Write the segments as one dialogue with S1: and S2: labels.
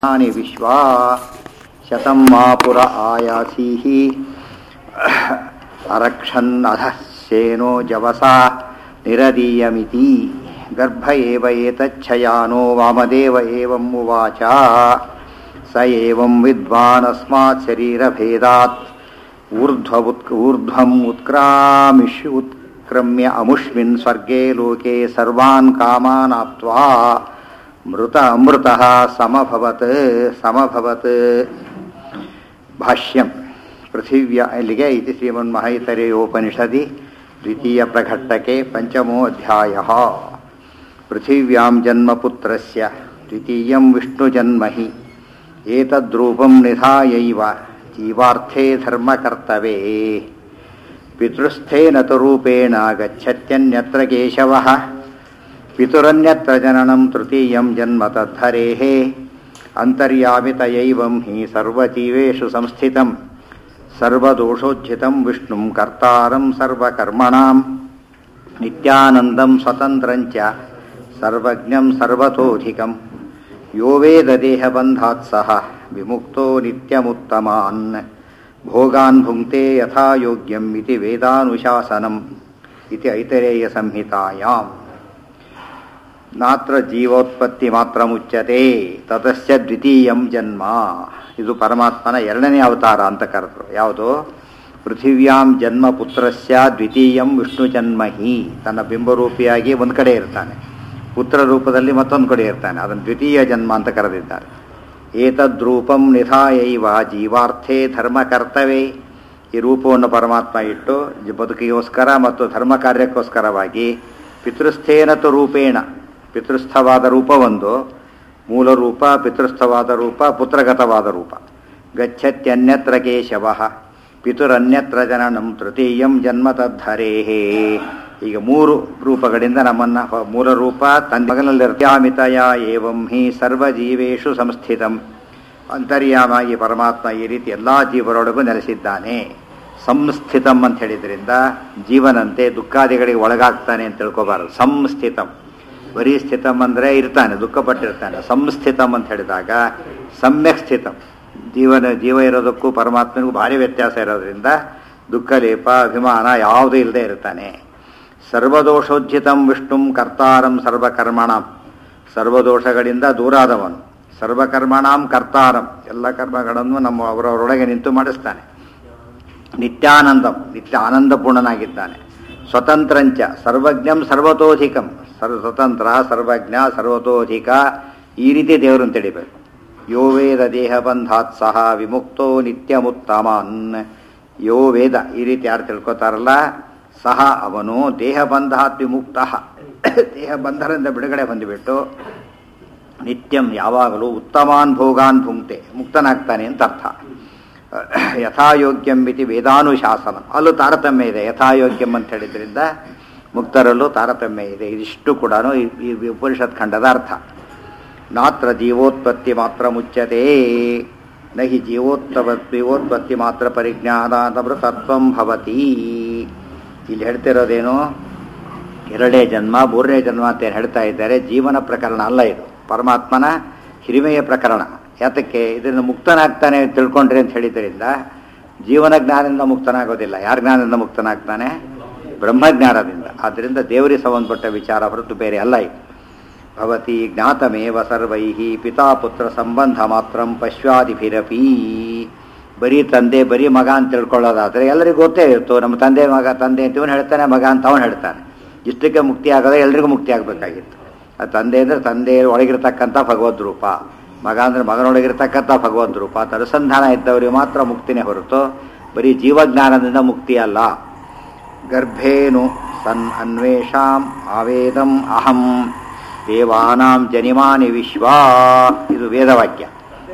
S1: यानि विश्वा शतं मा पुर आयासीः अरक्षन्नधः सेनो जवसा निरदीयमिति गर्भ एव एतच्छयानो वामदेव एवम् उवाच स एवं विद्वानस्मात् शरीरभेदात् ऊर्ध्वमुत् ऊर्ध्वम् उत्क्रामिष् उत्क्रम्य अमुष्मिन् स्वर्गे लोके सर्वान् कामान् आप्त्वा ಮೃತ ಅಮೃತ ಸಮಭವತ್ ಸಮಭವತ್ ಭಾಷ್ಯಂ ಪೃಥಿವ್ಯ ಇಲ್ಲಿಗೆ ಇತಿ ಶ್ರೀಮನ್ಮಹೈತರೇಯೋಪನಿಷದಿ ದ್ವಿತೀಯ ಪ್ರಘಟ್ಟಕೆ ಪಂಚಮೋ ಅಧ್ಯಾಯ ಪೃಥಿವ್ಯಾಂ ಜನ್ಮಪುತ್ರಸ್ಯ ದ್ವಿತೀಯಂ ವಿಷ್ಣುಜನ್ಮಹಿ ಏತದ್ರೂಪಂ ನಿಧಾಯೈವ ಜೀವಾರ್ಥೇ ಧರ್ಮಕರ್ತವೇ ಪಿತೃಸ್ಥೇನ ತು ರೂಪೇಣ ಗಚ್ಚತ್ಯನ್ಯತ್ರ ಕೇಶವಃ पितुरन्यत्र जननं तृतीयं जन्म तद्धरेः अन्तर्यामितयैवं हि सर्वजीवेषु संस्थितं सर्वदोषोज्झितं विष्णुं कर्तारं सर्वकर्मणां नित्यानन्दं स्वतन्त्रं च सर्वज्ञं सर्वतोऽधिकं यो वेददेहबन्धात् सह विमुक्तो नित्यमुत्तमान् भोगान् भुङ्क्ते यथा योग्यम् इति वेदानुशासनम् इति ऐतरेयसंहितायाम् ನಾತ್ರ ಜೀವೋತ್ಪತ್ತಿ ಮಾತ್ರ ಮುಚ್ಚತೆ ತತಸ್ಯ ದ್ವಿತೀಯಂ ಜನ್ಮ ಇದು ಪರಮಾತ್ಮನ ಎರಡನೇ ಅವತಾರ ಅಂತ ಕರೆದ್ರು ಯಾವುದು ಪೃಥಿವ್ಯಾಂ ಜನ್ಮ ಪುತ್ರಸ್ಯ ದ್ವಿತೀಯಂ ವಿಷ್ಣು ಜನ್ಮಹಿ ತನ್ನ ಬಿಂಬರೂಪಿಯಾಗಿ ಒಂದು ಕಡೆ ಇರ್ತಾನೆ ಪುತ್ರ ರೂಪದಲ್ಲಿ ಮತ್ತೊಂದು ಕಡೆ ಇರ್ತಾನೆ ಅದನ್ನು ದ್ವಿತೀಯ ಜನ್ಮ ಅಂತ ಕರೆದಿದ್ದಾರೆ ಏತದ್ರೂಪಂ ನಿಧಾಯೈವ ಜೀವಾರ್ಥೇ ಧರ್ಮ ಕರ್ತವೇ ಈ ರೂಪವನ್ನು ಪರಮಾತ್ಮ ಇಟ್ಟು ಬದುಕಿಗೋಸ್ಕರ ಮತ್ತು ಧರ್ಮ ಕಾರ್ಯಕ್ಕೋಸ್ಕರವಾಗಿ ಪಿತೃಸ್ಥೇನತು ರೂಪೇಣ ಪಿತೃಸ್ಥವಾದ ರೂಪ ಒಂದು ಮೂಲ ರೂಪ ಪಿತೃಸ್ಥವಾದ ರೂಪ ಪುತ್ರಗತವಾದ ರೂಪ ಗಚ್ಚತ್ಯನ್ಯತ್ರ ಕೇಶವ ಪಿತುರನ್ಯತ್ರ ಜನನಂ ತೃತೀಯಂ ಜನ್ಮ ತದ್ಧರೇಹೇ ಈಗ ಮೂರು ರೂಪಗಳಿಂದ ನಮ್ಮನ್ನ ಮೂಲ ರೂಪ ತನ್ನ ಮಗನಲ್ಲಿರ್ತ್ಯಾಮಿತಯ ಏವಂ ಹಿ ಸರ್ವಜೀವೇಶು ಸಂಸ್ಥಿತಂ ಅಂತರ್ಯಾಮಾಗಿ ಪರಮಾತ್ಮ ಈ ರೀತಿ ಎಲ್ಲ ಜೀವರೊಳಗೂ ನೆಲೆಸಿದ್ದಾನೆ ಸಂಸ್ಥಿತಂ ಅಂತ ಹೇಳಿದ್ರಿಂದ ಜೀವನಂತೆ ದುಃಖಾದಿಗಳಿಗೆ ಒಳಗಾಗ್ತಾನೆ ಅಂತ ತಿಳ್ಕೊಬಾರದು ಸಂಸ್ಥಿತಂ ಬರೀ ಸ್ಥಿತಂ ಅಂದರೆ ಇರ್ತಾನೆ ದುಃಖಪಟ್ಟಿರ್ತಾನೆ ಸಂಸ್ಥಿತಂ ಅಂತ ಹೇಳಿದಾಗ ಸಮ್ಯಕ್ ಸ್ಥಿತಂ ಜೀವನ ಜೀವ ಇರೋದಕ್ಕೂ ಪರಮಾತ್ಮನಿಗೂ ಭಾರಿ ವ್ಯತ್ಯಾಸ ಇರೋದ್ರಿಂದ ದುಃಖಲೇಪ ಅಭಿಮಾನ ಯಾವುದೂ ಇಲ್ಲದೆ ಇರ್ತಾನೆ ಸರ್ವದೋಷೋಜ್ಜಿತಂ ವಿಷ್ಣುಂ ಕರ್ತಾರಂ ಸರ್ವಕರ್ಮಣಂ ಸರ್ವದೋಷಗಳಿಂದ ದೂರಾದವನು ಸರ್ವಕರ್ಮಣಾಂ ಕರ್ತಾರಂ ಎಲ್ಲ ಕರ್ಮಗಳನ್ನು ನಮ್ಮ ಅವರವರೊಳಗೆ ನಿಂತು ಮಾಡಿಸ್ತಾನೆ ನಿತ್ಯಾನಂದಂ ನಿತ್ಯ ಆನಂದಪೂರ್ಣನಾಗಿದ್ದಾನೆ ಸ್ವತಂತ್ರಂಚ ಸರ್ವಜ್ಞಂ ಸರ್ವತೋಧಿಕಂ ಸರ್ವ ಸ್ವತಂತ್ರ ಸರ್ವಜ್ಞ ಸರ್ವತೋಧಿಕ ಈ ರೀತಿ ದೇವರನ್ನು ತಿಳಿಬೇಕು ಯೋ ವೇದ ದೇಹ ಬಂಧಾತ್ ಸಹ ವಿಮುಕ್ತೋ ನಿತ್ಯಮುತ್ತಮಾನ್ ಯೋ ವೇದ ಈ ರೀತಿ ಯಾರು ತಿಳ್ಕೊತಾರಲ್ಲ ಸಹ ಅವನು ದೇಹ ಬಂಧಾತ್ ವಿಮುಕ್ತ ದೇಹ ಬಂಧನದಿಂದ ಬಿಡುಗಡೆ ಬಂದುಬಿಟ್ಟು ನಿತ್ಯಂ ಯಾವಾಗಲೂ ಉತ್ತಮಾನ್ ಭೋಗಾನ್ ಭುಂಕ್ತೆ ಮುಕ್ತನಾಗ್ತಾನೆ ಅಂತ ಅರ್ಥ ಯಥಾಯೋಗ್ಯಂ ಇತಿ ವೇದಾನುಶಾಸನ ಅಲ್ಲೂ ತಾರತಮ್ಯ ಇದೆ ಯಥಾಯೋಗ್ಯಂ ಅಂತ ಹೇಳಿದ್ರಿಂದ ಮುಕ್ತರಲ್ಲೂ ತಾರತಮ್ಯ ಇದೆ ಇದಿಷ್ಟು ಕೂಡ ಈ ಉಪನಿಷತ್ ಖಂಡದ ಅರ್ಥ ನಾತ್ರ ಜೀವೋತ್ಪತ್ತಿ ಮಾತ್ರ ಮುಚ್ಚತೆ ನಹಿ ಜೀವೋತ್ಪ ಜೀವೋತ್ಪತ್ತಿ ಮಾತ್ರ ಪರಿಜ್ಞಾನಾಮೃತತ್ವಂ ಭವತಿ ಇಲ್ಲಿ ಹೇಳ್ತಿರೋದೇನು ಎರಡನೇ ಜನ್ಮ ಮೂರನೇ ಜನ್ಮ ಅಂತ ಏನು ಹೇಳ್ತಾ ಇದ್ದಾರೆ ಜೀವನ ಪ್ರಕರಣ ಅಲ್ಲ ಇದು ಪರಮಾತ್ಮನ ಹಿರಿಮೆಯ ಪ್ರಕರಣ ಯಾತಕ್ಕೆ ಇದರಿಂದ ಮುಕ್ತನಾಗ್ತಾನೆ ತಿಳ್ಕೊಂಡ್ರಿ ಅಂತ ಹೇಳಿದ್ರಿಂದ ಜೀವನ ಜ್ಞಾನದಿಂದ ಮುಕ್ತನಾಗೋದಿಲ್ಲ ಯಾರ ಜ್ಞಾನದಿಂದ ಮುಕ್ತನಾಗ್ತಾನೆ ಬ್ರಹ್ಮಜ್ಞಾನದಿಂದ ಆದ್ದರಿಂದ ದೇವರಿಗೆ ಸಂಬಂಧಪಟ್ಟ ವಿಚಾರ ಹೊರತು ಬೇರೆ ಅಲ್ಲ ಇದು ಭವತಿ ಜ್ಞಾತಮೇವ ಸರ್ವೈ ಪಿತಾಪುತ್ರ ಸಂಬಂಧ ಮಾತ್ರ ಪಶ್ವಾದಿಭಿರಪಿ ಬರೀ ತಂದೆ ಬರೀ ಮಗ ಅಂತ ತಿಳ್ಕೊಳ್ಳೋದಾದರೆ ಎಲ್ಲರಿಗೂ ಗೊತ್ತೇ ಇತ್ತು ನಮ್ಮ ತಂದೆ ಮಗ ತಂದೆ ಅಂತ ಇವನು ಹೇಳ್ತಾನೆ ಮಗ ಅಂತ ಅವನು ಹೇಳ್ತಾನೆ ಇಷ್ಟಕ್ಕೆ ಮುಕ್ತಿ ಆಗೋದೇ ಎಲ್ರಿಗೂ ಮುಕ್ತಿ ಆಗಬೇಕಾಗಿತ್ತು ಆ ತಂದೆ ಅಂದರೆ ತಂದೆ ಒಳಗಿರ್ತಕ್ಕಂಥ ಭಗವದ್ ರೂಪ ಮಗ ಅಂದರೆ ಮಗನೊಳಗಿರ್ತಕ್ಕಂಥ ಭಗವದ್ ರೂಪ ತರಸಂಧಾನ ಇದ್ದವರಿಗೆ ಮಾತ್ರ ಮುಕ್ತಿನೇ ಹೊರತು ಬರೀ ಜೀವಜ್ಞಾನದಿಂದ ಮುಕ್ತಿ ಅಲ್ಲ ಗರ್ಭೇನು ಸನ್ ಅನ್ವೇಷಾಂ ಆವೇದಂ ಅಹಂ ದೇವಾನಾಂ ಜನಿಮಾನಿ ವಿಶ್ವ ಇದು ವೇದವಾಕ್ಯ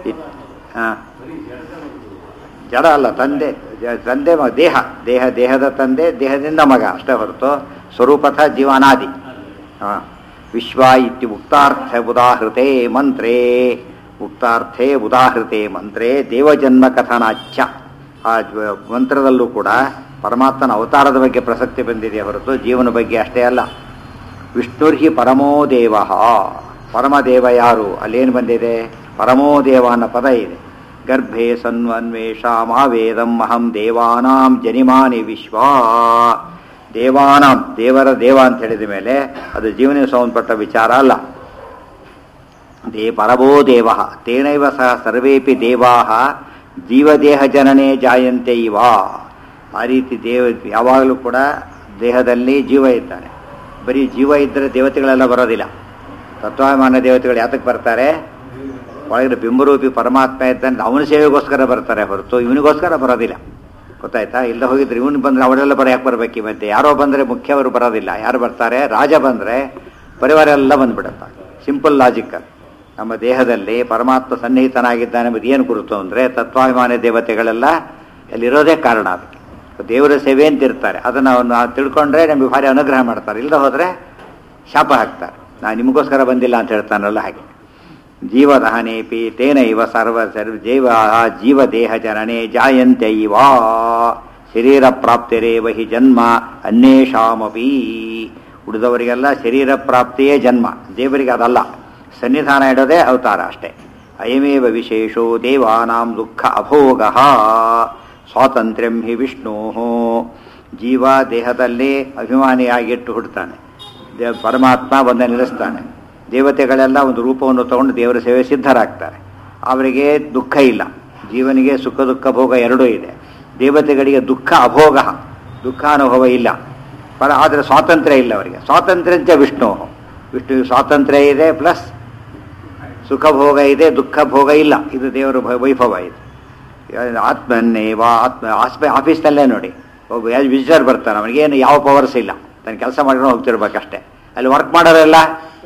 S1: ಜಡ ಅಲ್ಲ ತಂದೆ ತಂದೆ ದೇಹ ದೇಹ ದೇಹದ ತಂದೆ ದೇಹದಿಂದ ಮಗ ಅಷ್ಟೇ ಹೊರತು ಸ್ವರೂಪಥ ಜೀವನಾದಿ ವಿಶ್ವ ಇತ್ಯ ಉಕ್ತಾರ್ಥ ಉದಾಹೃತೆ ಮಂತ್ರೇ ಉಕ್ತಾರ್ಥೇ ಉದಾಹೃತೆ ಮಂತ್ರೇ ದೇವಜನ್ಮ ಕಥನಾಚ್ಯ ಆ ಮಂತ್ರದಲ್ಲೂ ಕೂಡ ಪರಮಾತ್ಮನ ಅವತಾರದ ಬಗ್ಗೆ ಪ್ರಸಕ್ತಿ ಬಂದಿದೆ ಹೊರತು ಜೀವನ ಬಗ್ಗೆ ಅಷ್ಟೇ ಅಲ್ಲ ವಿಷ್ಣುರ್ಹಿ ಪರಮೋ ದೇವ ಪರಮದೇವ ಯಾರು ಅಲ್ಲೇನು ಬಂದಿದೆ ಪರಮೋ ದೇವ ಅನ್ನೋ ಪದ ಇದೆ ಗರ್ಭೆ ಸನ್ವನ್ವೇಷಾಮಾವೇದಂ ಅಹಂ ದೇವಾನಾಂ ಜನಿಮಾನಿ ವಿಶ್ವ ದೇವಾನಾಂ ದೇವರ ದೇವ ಅಂತ ಹೇಳಿದ ಮೇಲೆ ಅದು ಜೀವನಿಗೆ ಸಂಬಂಧಪಟ್ಟ ವಿಚಾರ ಅಲ್ಲ ದೇ ಪರಮೋ ದೇವ ತೇನೈವ ಸಹ ಸರ್ವೇಪಿ ದೇವಾ ಜೀವದೇಹ ಜನನೇ ಜಾಯಂತೆ ಇವ ಆ ರೀತಿ ದೇವ ಯಾವಾಗಲೂ ಕೂಡ ದೇಹದಲ್ಲಿ ಜೀವ ಇದ್ದಾನೆ ಬರೀ ಜೀವ ಇದ್ದರೆ ದೇವತೆಗಳೆಲ್ಲ ಬರೋದಿಲ್ಲ ತತ್ವಾಭಿಮಾನ ದೇವತೆಗಳು ಯಾತಕ್ಕೆ ಬರ್ತಾರೆ ಒಳಗಿನ ಬಿಂಬರೂಪಿ ಪರಮಾತ್ಮ ಇದ್ದಾನೆ ಅವನ ಸೇವೆಗೋಸ್ಕರ ಬರ್ತಾರೆ ಹೊರತು ಇವನಿಗೋಸ್ಕರ ಬರೋದಿಲ್ಲ ಗೊತ್ತಾಯ್ತಾ ಇಲ್ಲ ಹೋಗಿದ್ರೆ ಇವನು ಬಂದರೆ ಅವರೆಲ್ಲ ಬರೋ ಯಾಕೆ ಬರ್ಬೇಕು ಮತ್ತೆ ಯಾರೋ ಬಂದರೆ ಮುಖ್ಯವರು ಬರೋದಿಲ್ಲ ಯಾರು ಬರ್ತಾರೆ ರಾಜ ಬಂದರೆ ಪರಿವಾರ ಎಲ್ಲ ಬಂದ್ಬಿಡುತ್ತೆ ಸಿಂಪಲ್ ಲಾಜಿಕ್ ನಮ್ಮ ದೇಹದಲ್ಲಿ ಪರಮಾತ್ಮ ಸನ್ನಿಹಿತನಾಗಿದ್ದಾನೆ ಎಂಬುದು ಏನು ಗುರುತು ಅಂದರೆ ತತ್ವಾಭಿಮಾನ ದೇವತೆಗಳೆಲ್ಲ ಅಲ್ಲಿರೋದೇ ಕಾರಣ ಅದಕ್ಕೆ ದೇವರ ಸೇವೆ ಅಂತ ಇರ್ತಾರೆ ಅದನ್ನು ಅವನು ತಿಳ್ಕೊಂಡ್ರೆ ನಮಗೆ ಭಾರಿ ಅನುಗ್ರಹ ಮಾಡ್ತಾರೆ ಇಲ್ಲದೆ ಹೋದರೆ ಶಾಪ ಹಾಕ್ತಾರೆ ನಾನು ನಿಮಗೋಸ್ಕರ ಬಂದಿಲ್ಲ ಅಂತ ಹೇಳ್ತಾನಲ್ಲ ಹಾಗೆ ಜೀವದಹನೇಪಿ ತೇನ ಇವ ಸರ್ವ ಸರ್ವ ಜೀವ ಜೀವ ದೇಹ ಜನನೇ ಜಾಯಂತೆ ಇವ ಶರೀರ ಪ್ರಾಪ್ತಿರೇವ ಹಿ ಜನ್ಮ ಅನ್ಯೇಷಾಮಪಿ ಉಳಿದವರಿಗೆಲ್ಲ ಶರೀರ ಪ್ರಾಪ್ತಿಯೇ ಜನ್ಮ ದೇವರಿಗೆ ಅದಲ್ಲ ಸನ್ನಿಧಾನ ಇಡೋದೇ ಅವತಾರ ಅಷ್ಟೇ ಅಯಮೇವ ವಿಶೇಷೋ ದೇವಾನಾಂ ದುಃಖ ಅಭೋಗ ಸ್ವಾತಂತ್ರ್ಯಂ ಹಿ ವಿಷ್ಣು ಜೀವ ದೇಹದಲ್ಲಿ ಅಭಿಮಾನಿಯಾಗಿಟ್ಟು ಹುಡ್ತಾನೆ ದೇವ ಪರಮಾತ್ಮ ಬಂದ ನಿಲ್ಲಿಸ್ತಾನೆ ದೇವತೆಗಳೆಲ್ಲ ಒಂದು ರೂಪವನ್ನು ತಗೊಂಡು ದೇವರ ಸೇವೆ ಸಿದ್ಧರಾಗ್ತಾರೆ ಅವರಿಗೆ ದುಃಖ ಇಲ್ಲ ಜೀವನಿಗೆ ಸುಖ ದುಃಖ ಭೋಗ ಎರಡೂ ಇದೆ ದೇವತೆಗಳಿಗೆ ದುಃಖ ಅಭೋಗ ದುಃಖಾನುಭವ ಇಲ್ಲ ಪರ ಆದರೆ ಸ್ವಾತಂತ್ರ್ಯ ಇಲ್ಲ ಅವರಿಗೆ ಸ್ವಾತಂತ್ರ್ಯಂಚ ವಿಷ್ಣು ವಿಷ್ಣುವಿಗೆ ಸ್ವಾತಂತ್ರ್ಯ ಇದೆ ಪ್ಲಸ್ ಸುಖ ಭೋಗ ಇದೆ ದುಃಖ ಭೋಗ ಇಲ್ಲ ಇದು ದೇವರ ಭ- ವೈಭವ ಇದು ಆತ್ಮನ್ನೇವ ಆತ್ಮ ಆಸ್ಪ ಆಫೀಸ್ನಲ್ಲೇ ನೋಡಿ ಒಬ್ಬ ಯಾರು ವಿಸಿಟರ್ ಬರ್ತಾನೆ ಅವನಿಗೇನು ಯಾವ ಪವರ್ಸ್ ಇಲ್ಲ ತನ್ನ ಕೆಲಸ ಮಾಡ್ಕೊಂಡು ಹೋಗ್ತಿರ್ಬೇಕಷ್ಟೇ ಅಲ್ಲಿ ವರ್ಕ್ ಮಾಡೋರೆಲ್ಲ